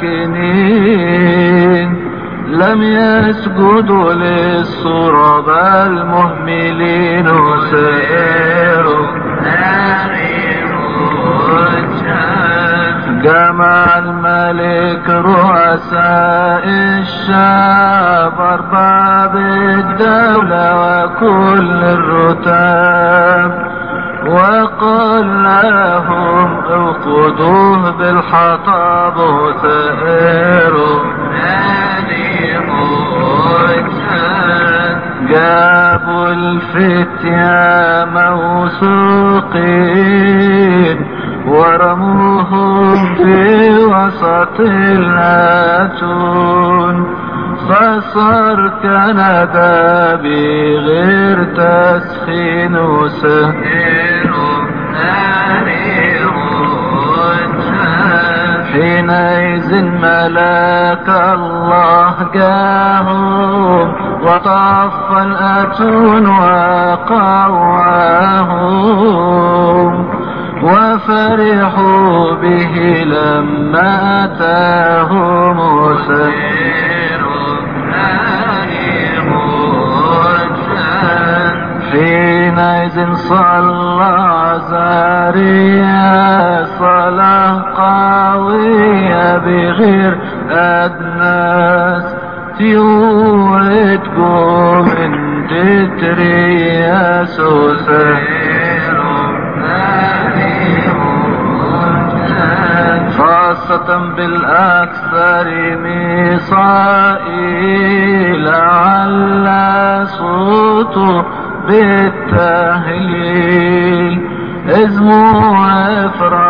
ساكنين لم يسجدوا للصورة بل مهملين سائروا جمع الملك رؤساء الشعب أرباب الدولة وكل الرتاب وقال لهم اوقدوه بالحطاب سائروا جابوا الفتية موثوقين ورموهم في وسط الأتون فصار كندا بغير تسخين وسهر حينئذ ملاك الله جاهم وطف الأتون وقواهم وفرحوا به لما أتاهم سير حينئذ صلى عزاريا صلاة قوية بغير أدناس تيوعدكم من تتريا سوسير خاصة بالأكثر ميصائيل لعل صوته بالتهليل اسمه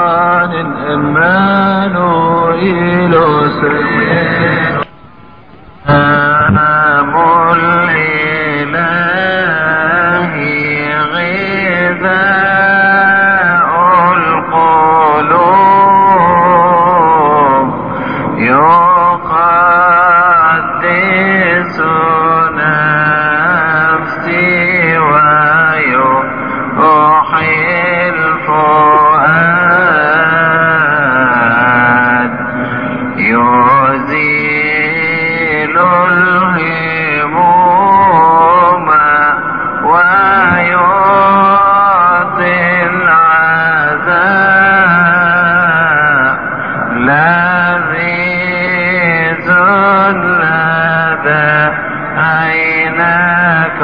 عفران إمانوئيل سيد عينك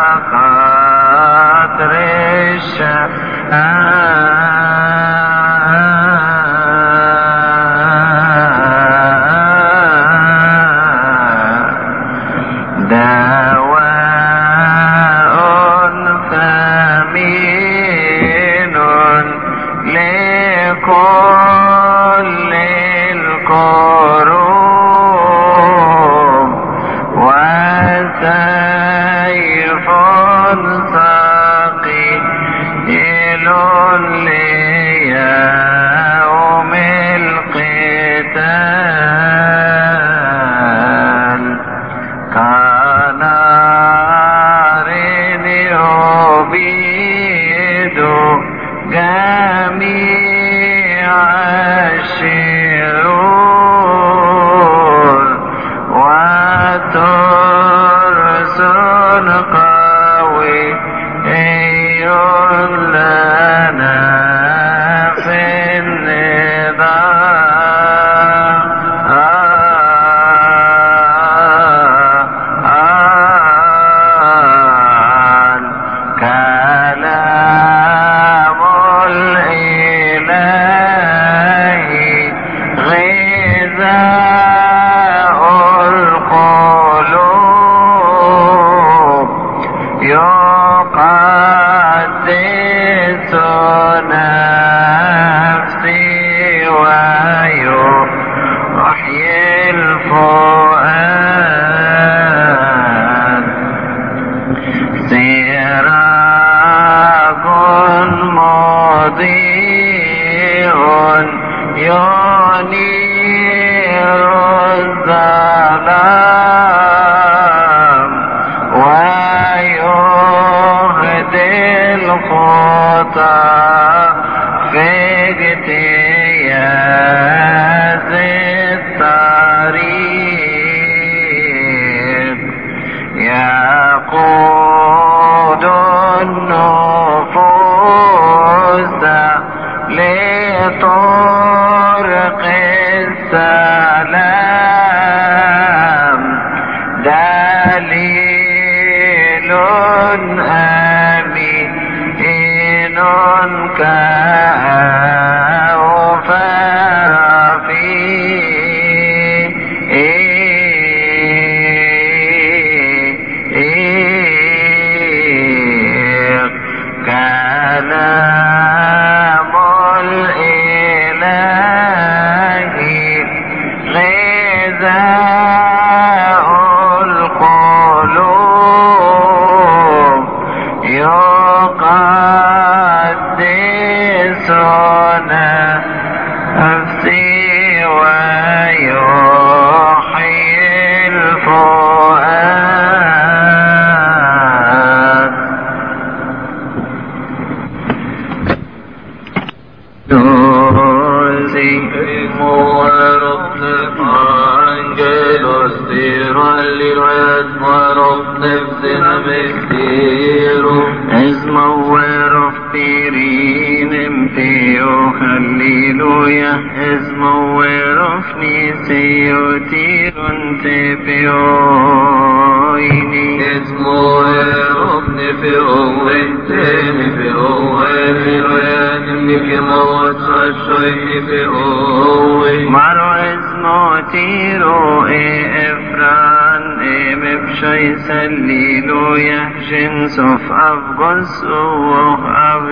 قدر الشفاء دواء ثمين لكل الكروب وسيف ثقيل ليوم القتال كنار يبيد جميع الشرور وترس قوي لنا في النظام كلام الإله غذاء القلوب يقدس نفسي ويحيي الفؤاد سراج مضيء ينير الظلام ويهدي الخطى في اجتياز الطريق يقود النفوس لطرق السلام دليل أمين كأوفر فيه كلام الإله غذاء القلوب يقدسنا نفسي ويحيي الفؤاد يوزي Angelos tirali red nefsina mestiru ازمور افتيرين امتيو هللويا ازمور افنيسي يطير انتبيويني اسمه ربني في أول تاني في أول الوان منك موت الشيء في أول مارو ازمو تيرو اي افران اي مبشي سليلويا جنسوف افغس وخ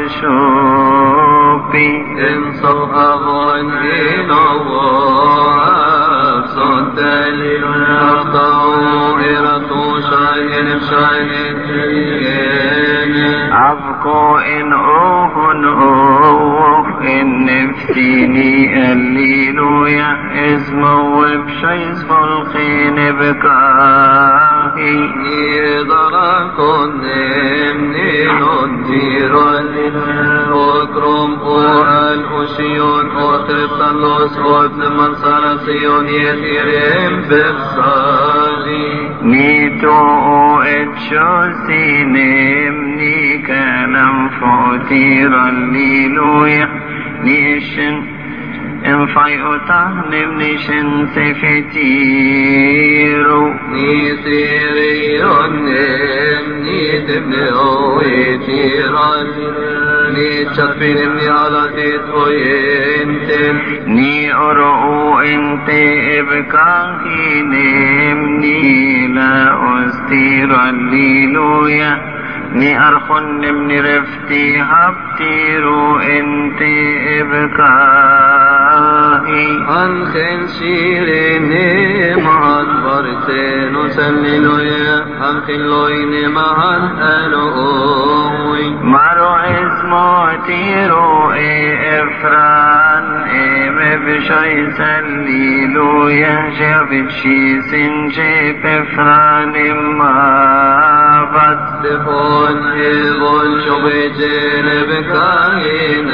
افشوبي إن صحب عنين الله صد للأرض إرتو شاين شاين عفكو ان اوهن اوه ان نفسيني الليلويا ازمو بشيز فالخين بكاهي يدركن مني ننذر وكرم وأن أشيون وترسلوس وابن من سارسيون يتيرم بالصالي نيتو اتشوسي نمني كانم فوتير الليلويا نيشن انفاي اتهنم نيشن سفتيرو نيسيري تشفيني على تتوينتم Ni oro inte ebkahinem ni la ostir alleluia ni arkhonnem ni refti haptiru inte ebkahi عن خنشيرني مع البرتين وسللويا عن خلوين مع الألوي Maro ismo tiro e efran e mebshoy salliluya shavit shi sinje pefran imavad تفون هيبون شبيجين بكاين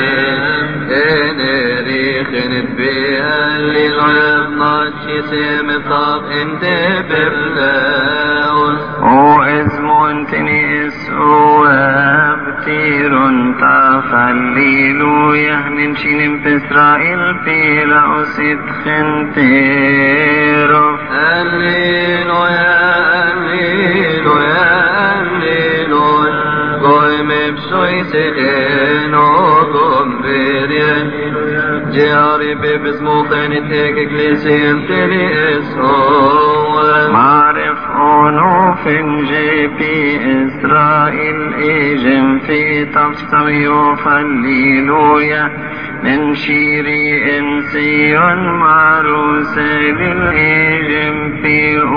انري خنت بيها اللي غيب ناتشي سيم طاب انت ببلاوس O ismontini isu abtirun tafalliluya min shinim Israel pila usit khintero هللويا هللويا هللويا قوم بشوي سكين وقوم بريان جاري ببسمو خانتك كليسين تلي اسهوان معرف أنوف في إسرائيل إيجم في تفسمي فالليلويا من شيري إنسي معروس للإيجم في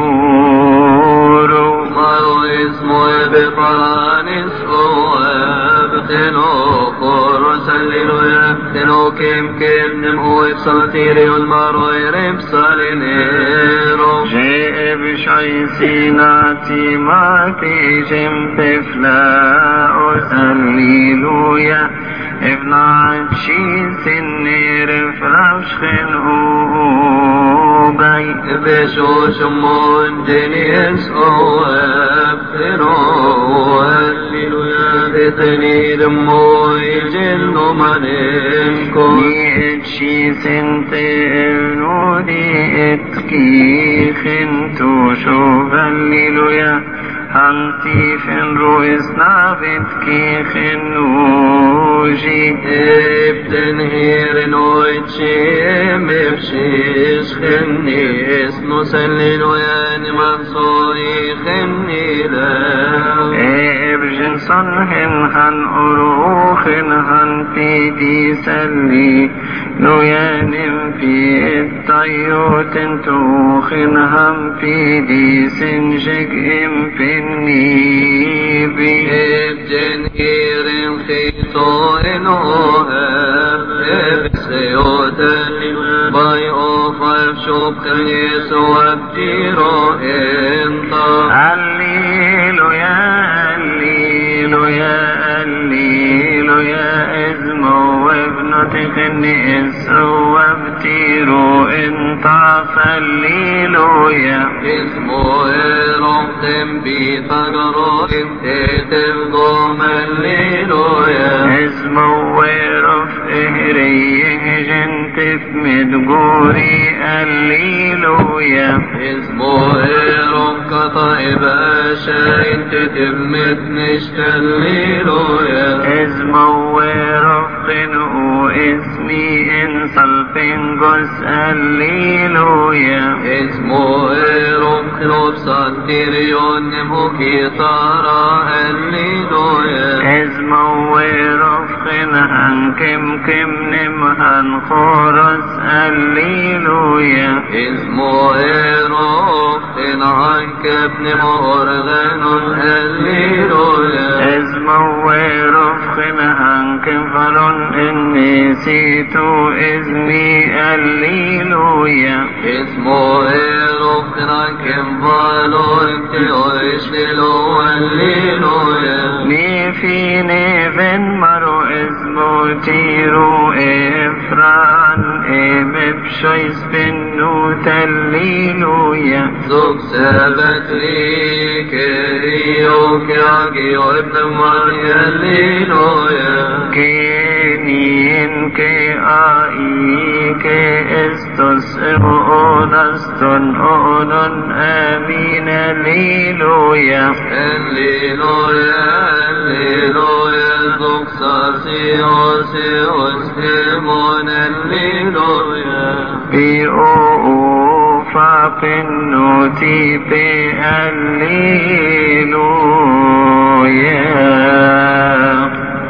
أورو مارو اسمه بفرانس هو بتنو قرص هللويا تنو كم كم نمو بصلتيري والمارو يرب صالينيرو جاء بشعي سيناتي ما تيجم تفلا هللويا ابن عشي سنير فراش خنقوغي بشو شمون جنيس هو بتنو هللويا بتني دمو يجنو منكم ni etshi sente nudi etki khintu shuvalliluya hanti fin ruis navit ki khinuji بتنهير نويتشي مبشيش خنيس نسلل ويان منصوري خني لا Ebjen son hen han uruchen han fi di salli Nuyanim fi الطيوت توخن هم في دي سنجك ام في النيبي بتنهير خيطو إنوها بسيوتني باي أوفا شوب خنيس وابتيرو انطا هللويا هللويا هللويا اسمه وابنة خنيس وابتيرو انطاف هللويا اسمه رحتم بفقرو انتتم ضم الليلويا اسمه ويرف اهريه جنت في مدقوري هللويا اسمه رم كطيب أشا انت تمت نشتليلويا اسمه ويرف خنقو اسمي انصل بنقص هللويا اسمه رم خلوب صديريون نموكي طارا الليلويا اسمه ويرف خنهن كم كم نمهن خورس هللويا اسمه روح عنك ابن مورغن الليلويا اسمه ويرف خنهن كفلن اني سيتو اسمي هللويا اسمه روح عنك فالور تيوش للو الليلويا ني في نيفن مرو اسمه تيرو افران ام بشويس بن بنوت الليلويا زوج سابت لي كريو كاكي وابن ماريا الليلويا كينين كي آي كي استس اونستن اونن امين الليلويا الليلويا الليلويا زوج ساسي وسي وسلمون الليلويا بي او فاقنوتي بي الليلويا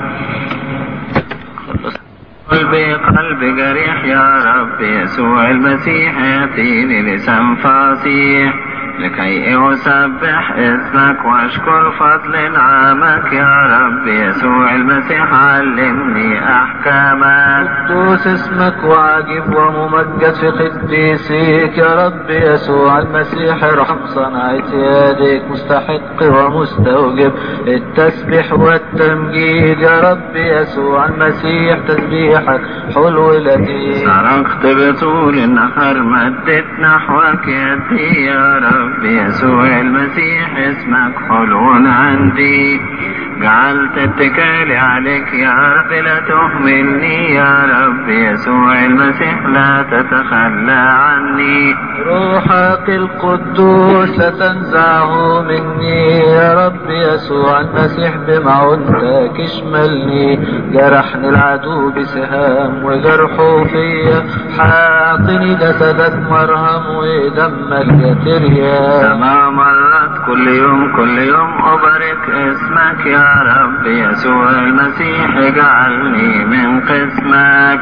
قلبي قلبي جريح يا رب يسوع المسيح يعطيني لسان فصيح لكي أسبح اسمك واشكر فضل نعمك يا رب يسوع المسيح علمني أحكامك قدوس اسمك وعجيب وممجد في قديسيك يا رب يسوع المسيح ارحم صنعة يديك مستحق ومستوجب التسبيح والتمجيد يا رب يسوع المسيح تسبيحك حلو لذيذ صرخت بطول النهار مدت نحوك يدي يا رب يسوع المسيح اسمك حلو عندي جعلت اتكالي عليك يا رب لا تهملني يا رب يسوع المسيح لا تتخلى عني روحك القدوس لا تنزعه مني يا رب يسوع المسيح بمعونتك اشملني جرحني العدو بسهام وجرحه فيا حاطني جسدك مرهم ودمك يتريا سما مرات كل يوم كل يوم أبارك اسمك يا رب يسوع المسيح اجعلني من قسمك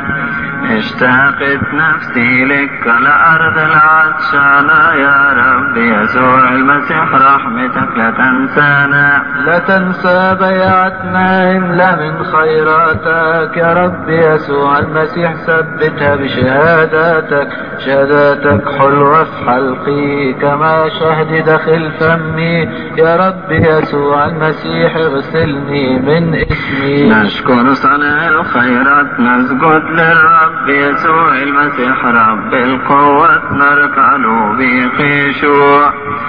اشتاقت نفسي لك لأرض العطشانة يا رب يسوع المسيح رحمتك لا تنسانا لا تنسى بيعتنا املا من خيراتك يا رب يسوع المسيح ثبتها بشهاداتك شهاداتك حلوة في حلقي كما شهد داخل فمي يا رب يسوع المسيح اغسلني من اسمي نشكر صنع الخيرات نسجد للرب يسوع المسيح رب القوة نركع له بخشوع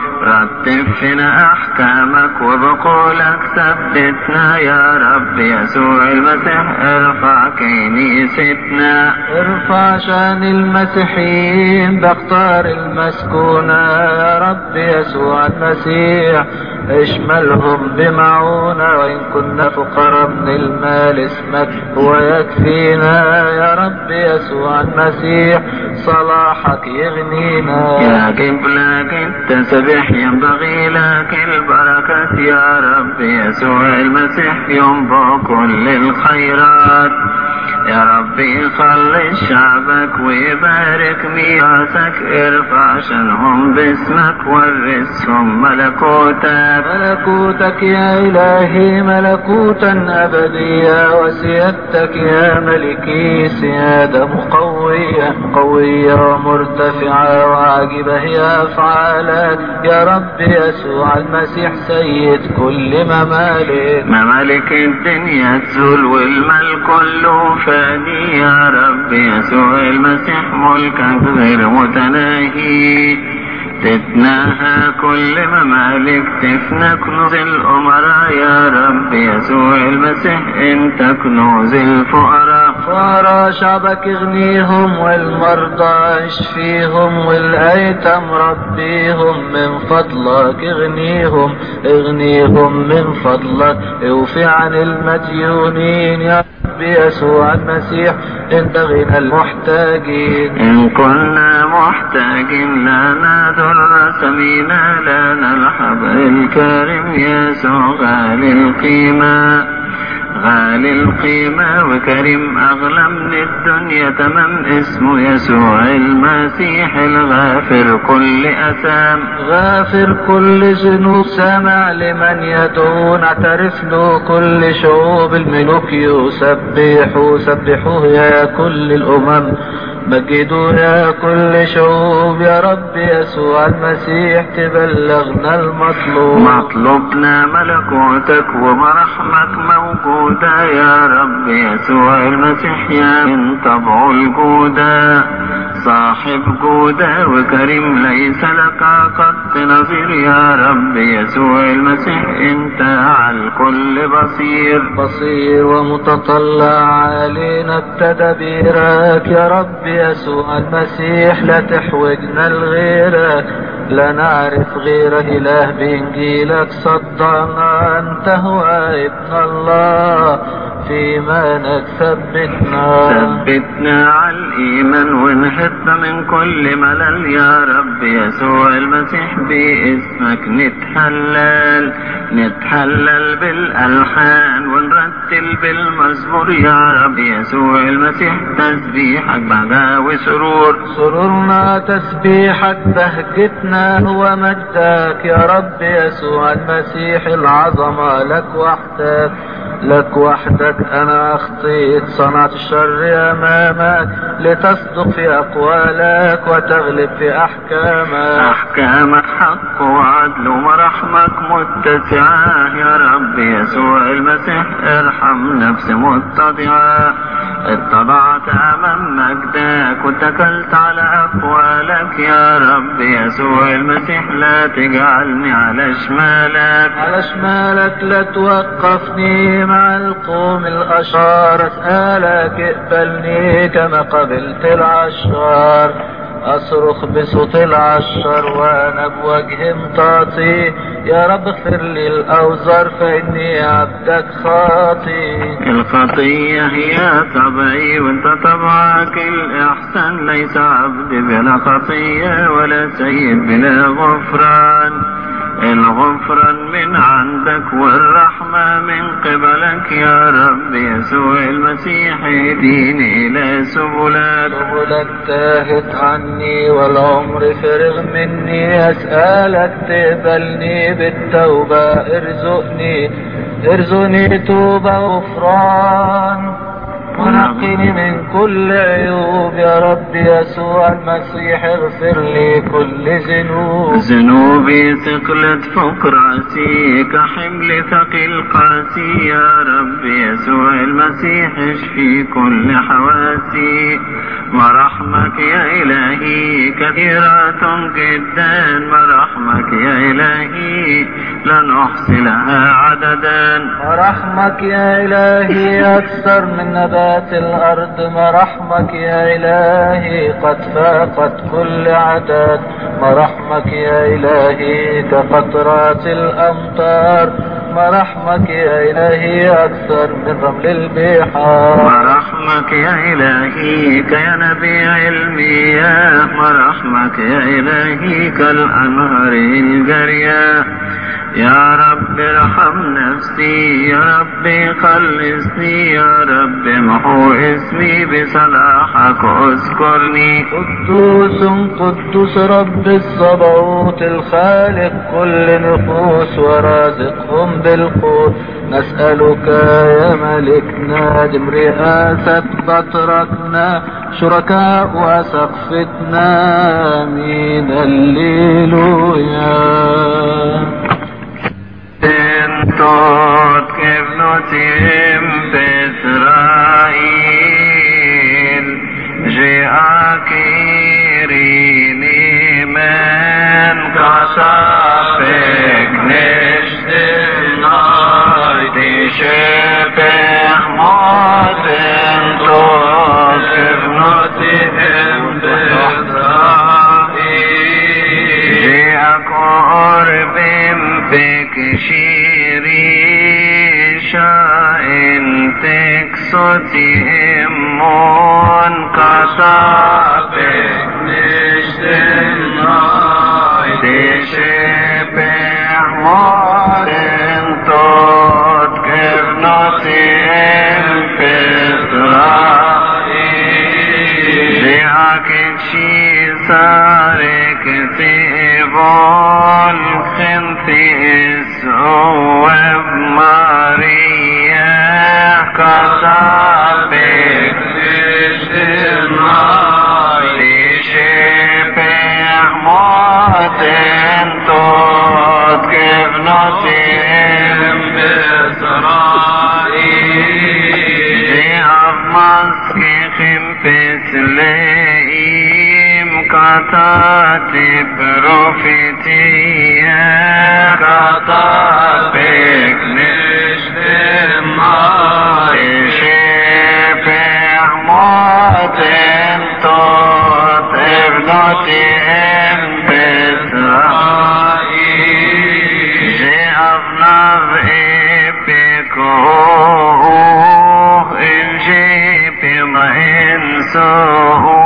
رتب فينا أحكامك وبقولك ثبتنا يا رب يسوع المسيح ارفع كنيستنا ارفع شان المسيحيين باختار المسكونة يا رب يسوع المسيح اشملهم بمعونة وإن كنا فقراء من المال اسمك هو يكفينا يا رب يسوع المسيح صلاحك يغنينا يا قبلك التسبيح ينبغي لك البركة يا رب يسوع المسيح ينبع كل الخيرات يا ربي خلص شعبك ويبارك ميراثك ارفع شانهم باسمك ورثهم ملكوتك ملكوتك يا إلهي ملكوتا أبديا وسيادتك يا ملكي سيادة مقوية قوية ومرتفعة وعجيبة هي أفعالك يا رب يسوع المسيح سيد كل ممالك ممالك الدنيا تزول والمال كله فاني يا رب يسوع المسيح ملكك غير متناهي تتناهى كل ممالك تفنى كنوز الأمراء يا رب يسوع المسيح انت كنوز الفقراء فقراء شعبك اغنيهم والمرضى اشفيهم والايتام ربيهم من فضلك اغنيهم اغنيهم من فضلك اوفي عن المديونين يا رب يسوع المسيح انت غنى المحتاجين إن كنا محتاجين لنا در سمينا لنا الحبل الكريم يسوع غالي القيمة غالي القيمة وكريم أغلى من الدنيا تمام اسمه يسوع المسيح الغافر كل أثام غافر كل ذنوب سامع لمن يدعو نعترف له كل شعوب الملوك يسبحوا سبحوه يا كل الأمم مجدوا يا كل شعوب يا رب يسوع المسيح تبلغنا المطلوب مطلوبنا ملكوتك ومرحمك موجودة يا رب يسوع المسيح يا من طبع الجودة صاحب جودة وكريم ليس لك قط نظير يا رب يسوع المسيح انت على الكل بصير بصير ومتطلع علينا بتدبيرك يا رب يسوع المسيح لا تحوجنا لغيرك لا نعرف غير إله بإنجيلك صدقنا أنت هو ابن الله في إيمانك ثبتنا ثبتنا على الإيمان ونهضنا من كل ملل يا رب يسوع المسيح باسمك نتحلل نتحلل بالألحان ونرتل بالمزمور يا رب يسوع المسيح تسبيحك بهجة وسرور سرورنا تسبيحك بهجتنا هو مجدك يا رب يسوع المسيح العظمة لك وحدك لك وحدك انا اخطيت صنعت الشر امامك لتصدق في اقوالك وتغلب في احكامك أحكامك حق وعدل ومراحمك متسعة يا رب يسوع المسيح ارحم نفسي متضعة اتضعت أمام مجدك واتكلت على أقوالك يا رب يسوع المسيح لا تجعلني على شمالك على شمالك لا توقفني مع القوم الأشرار أسألك اقبلني كما قبلت العشار أصرخ بصوت العشر وأنا بوجه مطاطي يا رب اغفر لي الأوزار فإني عبدك خاطي الخطية هي طبعي وانت طبعك الإحسان ليس عبد بلا خطية ولا سيد بلا غفران الغفران من عندك والرحمة من قبلك يا رب يسوع المسيح اهديني إلى سبلك سبلك تاهت عني والعمر فرغ مني أسألك تقبلني بالتوبة ارزقني ارزقني توبة وغفران ونقني من كل عيوب يا رب يسوع المسيح اغفر لي كل ذنوب ذنوبي ثقلت فوق راسي كحمل ثقيل قاسي يا رب يسوع المسيح اشفي كل حواسي ورحمك يا إلهي كثيرة جدا ورحمك يا إلهي لا نحصي لها عددا ورحمك يا إلهي أكثر من نبات الأرض مرحمك يا إلهي قد فاقت كل عدد مرحمك يا إلهي كقطرات الأمطار مرحمك يا إلهي أكثر من رمل البحار ورحمك يا إلهي كينبيع المياه ورحمك يا إلهي كالأنهار الجارية يا رب ارحم نفسي يا رب خلصني يا رب محو اسمي بصلاحك اذكرني قدوس قدوس رب الصبوت الخالق كل نفوس ورازقهم بالقوت نسألك يا ملكنا دم رئاسة بطركنا شركاء وسقفتنا من الليلويا Tot kevnotim Israel Jeakirini men kasapek nishtin Di shepech moten Tot kevnotim Israel بك شيريشا انتك صوتي امون كسابك نشتن تشبه مودن توت كفنوتي ام بسرائيل زيعك شي صارك تيبون خنتي اسعوب ماريا كسابك نشتماي تشبه موتن توت كفنوتي ام بسرائيل زي أفماسك خمبس لئي katati profetia katapek Sheper moten tot evnotim Pesra Sheavnav epikoh in shepim insohu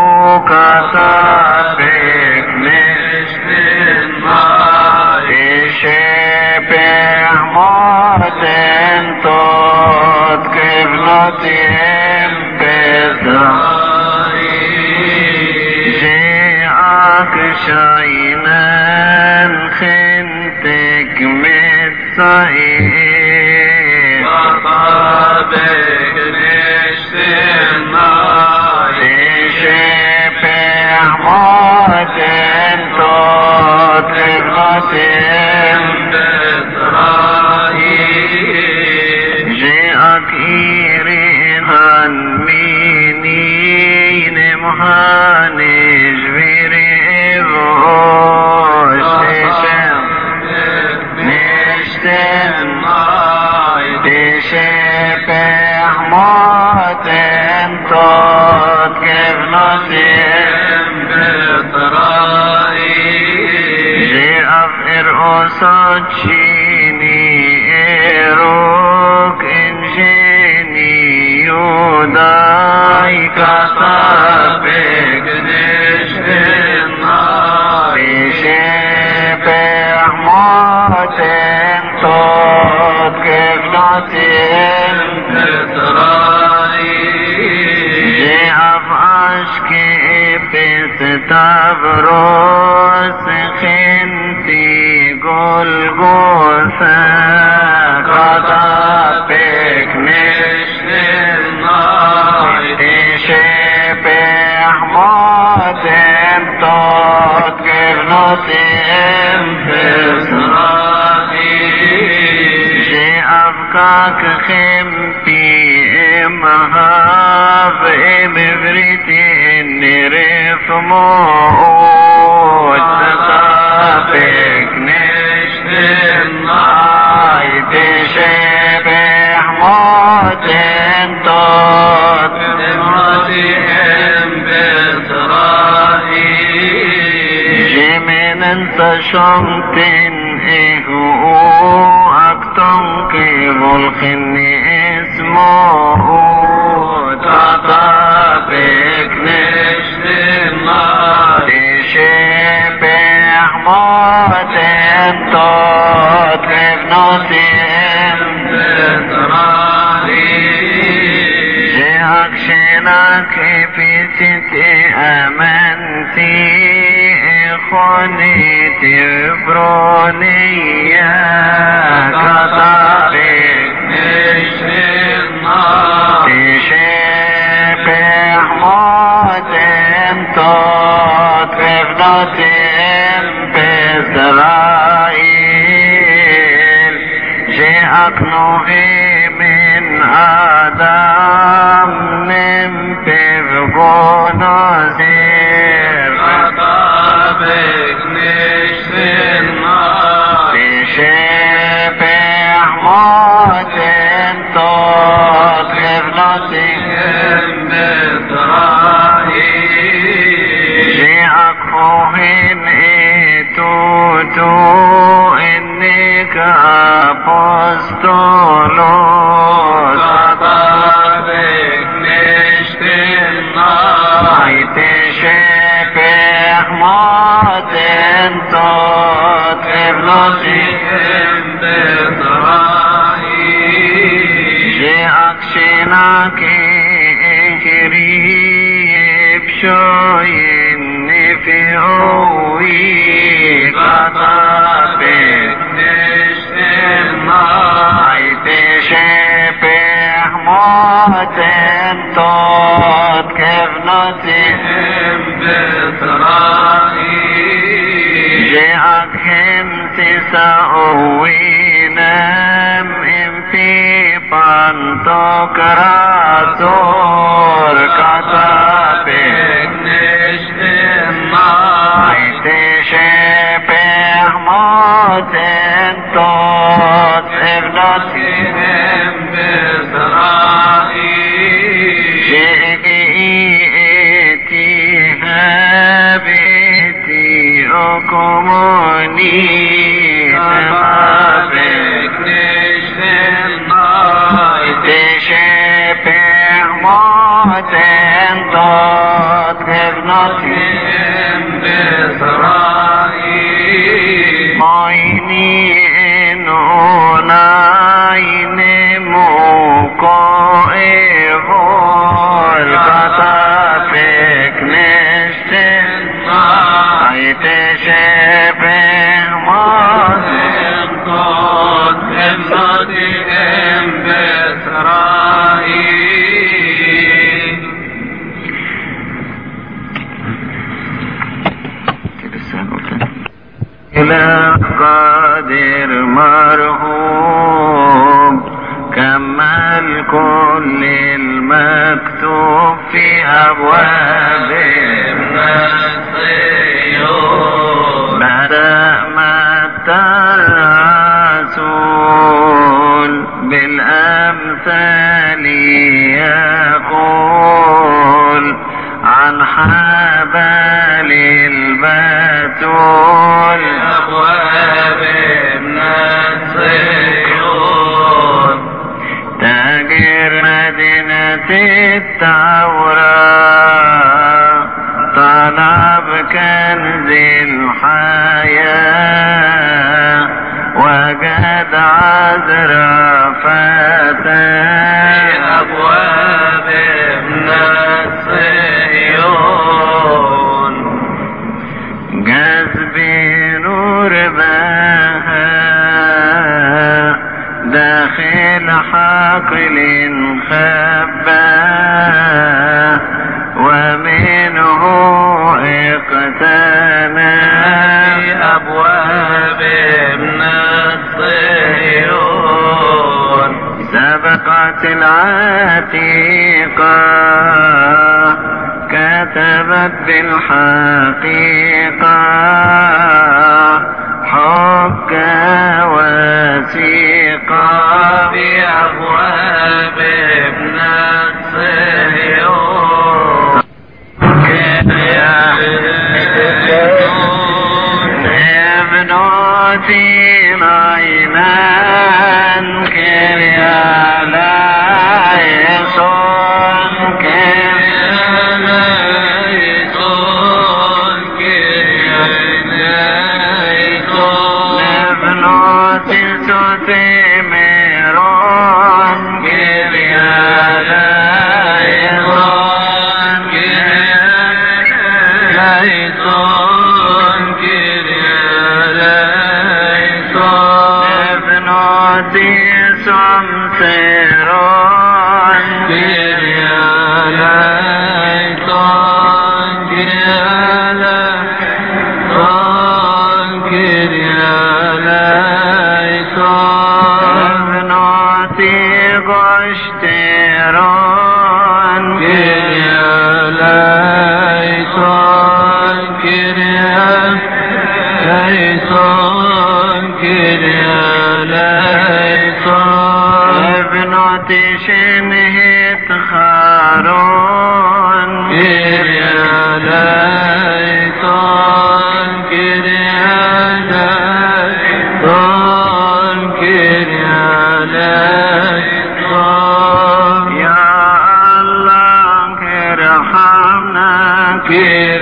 katapek Sheper moten tot kevnotim Pesra جاءك شينا خنتك متصير تشبه موتن توت ابنتين جاءك إيريها المينين مهانج بريبوش تشم نشتن تشبه موتن توت كبنتين جاء إرقصتشيني إيروك إنجيني يوداي كتابك بشبه موتن توت كبنتين جاء عشقي بستبرس خنتي جلجوثة كتابك تشبه موتن توت كبنتين جاءك خمتي امهاب امبرتي انرف موت تطابق نشتن تشبه موت توت جمن انت شمتن اهو اكتم كيف الخن اسمه تطابق نشتن تشبه موت توت ابنتين جهك شنك في ستي امنتي اخوني تبرونيا كطارق تشبه موت توت ابنتين بإسرائيل جاءك نوحي من آدم نمت بقناصير تشبه موت توت ابنتين جاءك فوهن ايتوتو انك apostolos تشبه موت توت ابنتين جاءك شناك اهريب شوين في عوي قطابك تشبه موت توت كفنتين جاءك هم تساوينام ام في بانتوك راسور كتابك تشبه موت توت ابنتهم جئتها بيتي أكمني تشبه موت توت ابنتهم عيني نونين مقائب القطافك نشتن عيتشبه موت إلى قادر مرهوم كمل كل المكتوب في أبواب بدأ متى الرسول بالأمثال يقول عن حبال البتول تاجر مدينة التوراة طلب كنز الحياة وجد عذرا فتاة جذب نور بها داخل حقل خبا ومنه اقتنى سبقت العتيقة كتبت بالحقيقة حق وثيقة بأبواب ابن الصهيون ابنتي نايمان كريا لا يصون ابنتي تتمرون كريا لا يصون ابنتي سمسرون ابنتي غشترون ابنتي شنهت خارون يا الله ارحمنا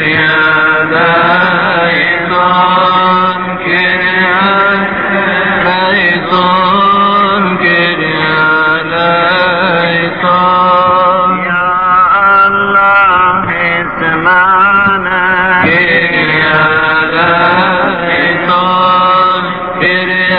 يا الله اسمعنا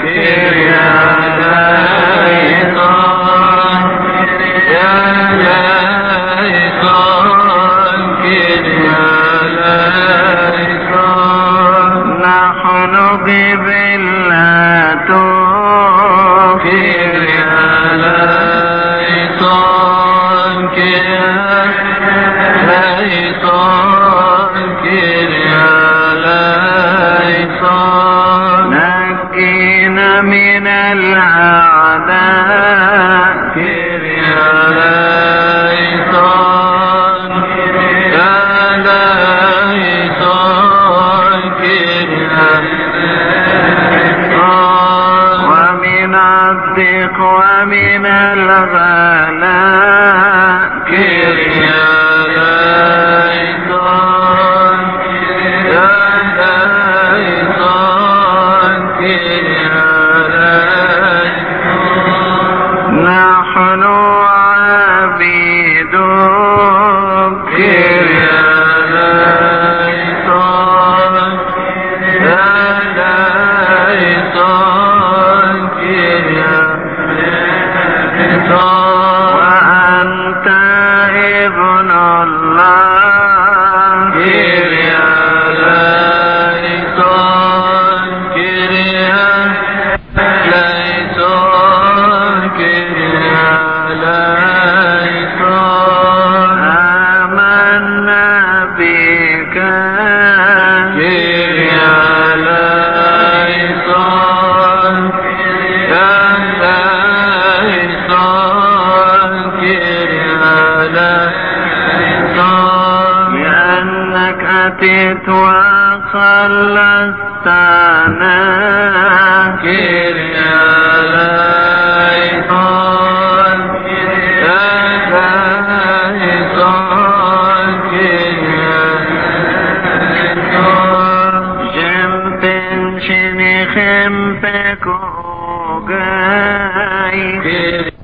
نحن جبلة نجينا من الأعداء ومن الضيق ومن الغلاء نحن عبيدك وأنت ابن الله آمنا بك لأنك أتيت وخلصتنا جنب شنخم بكوغاي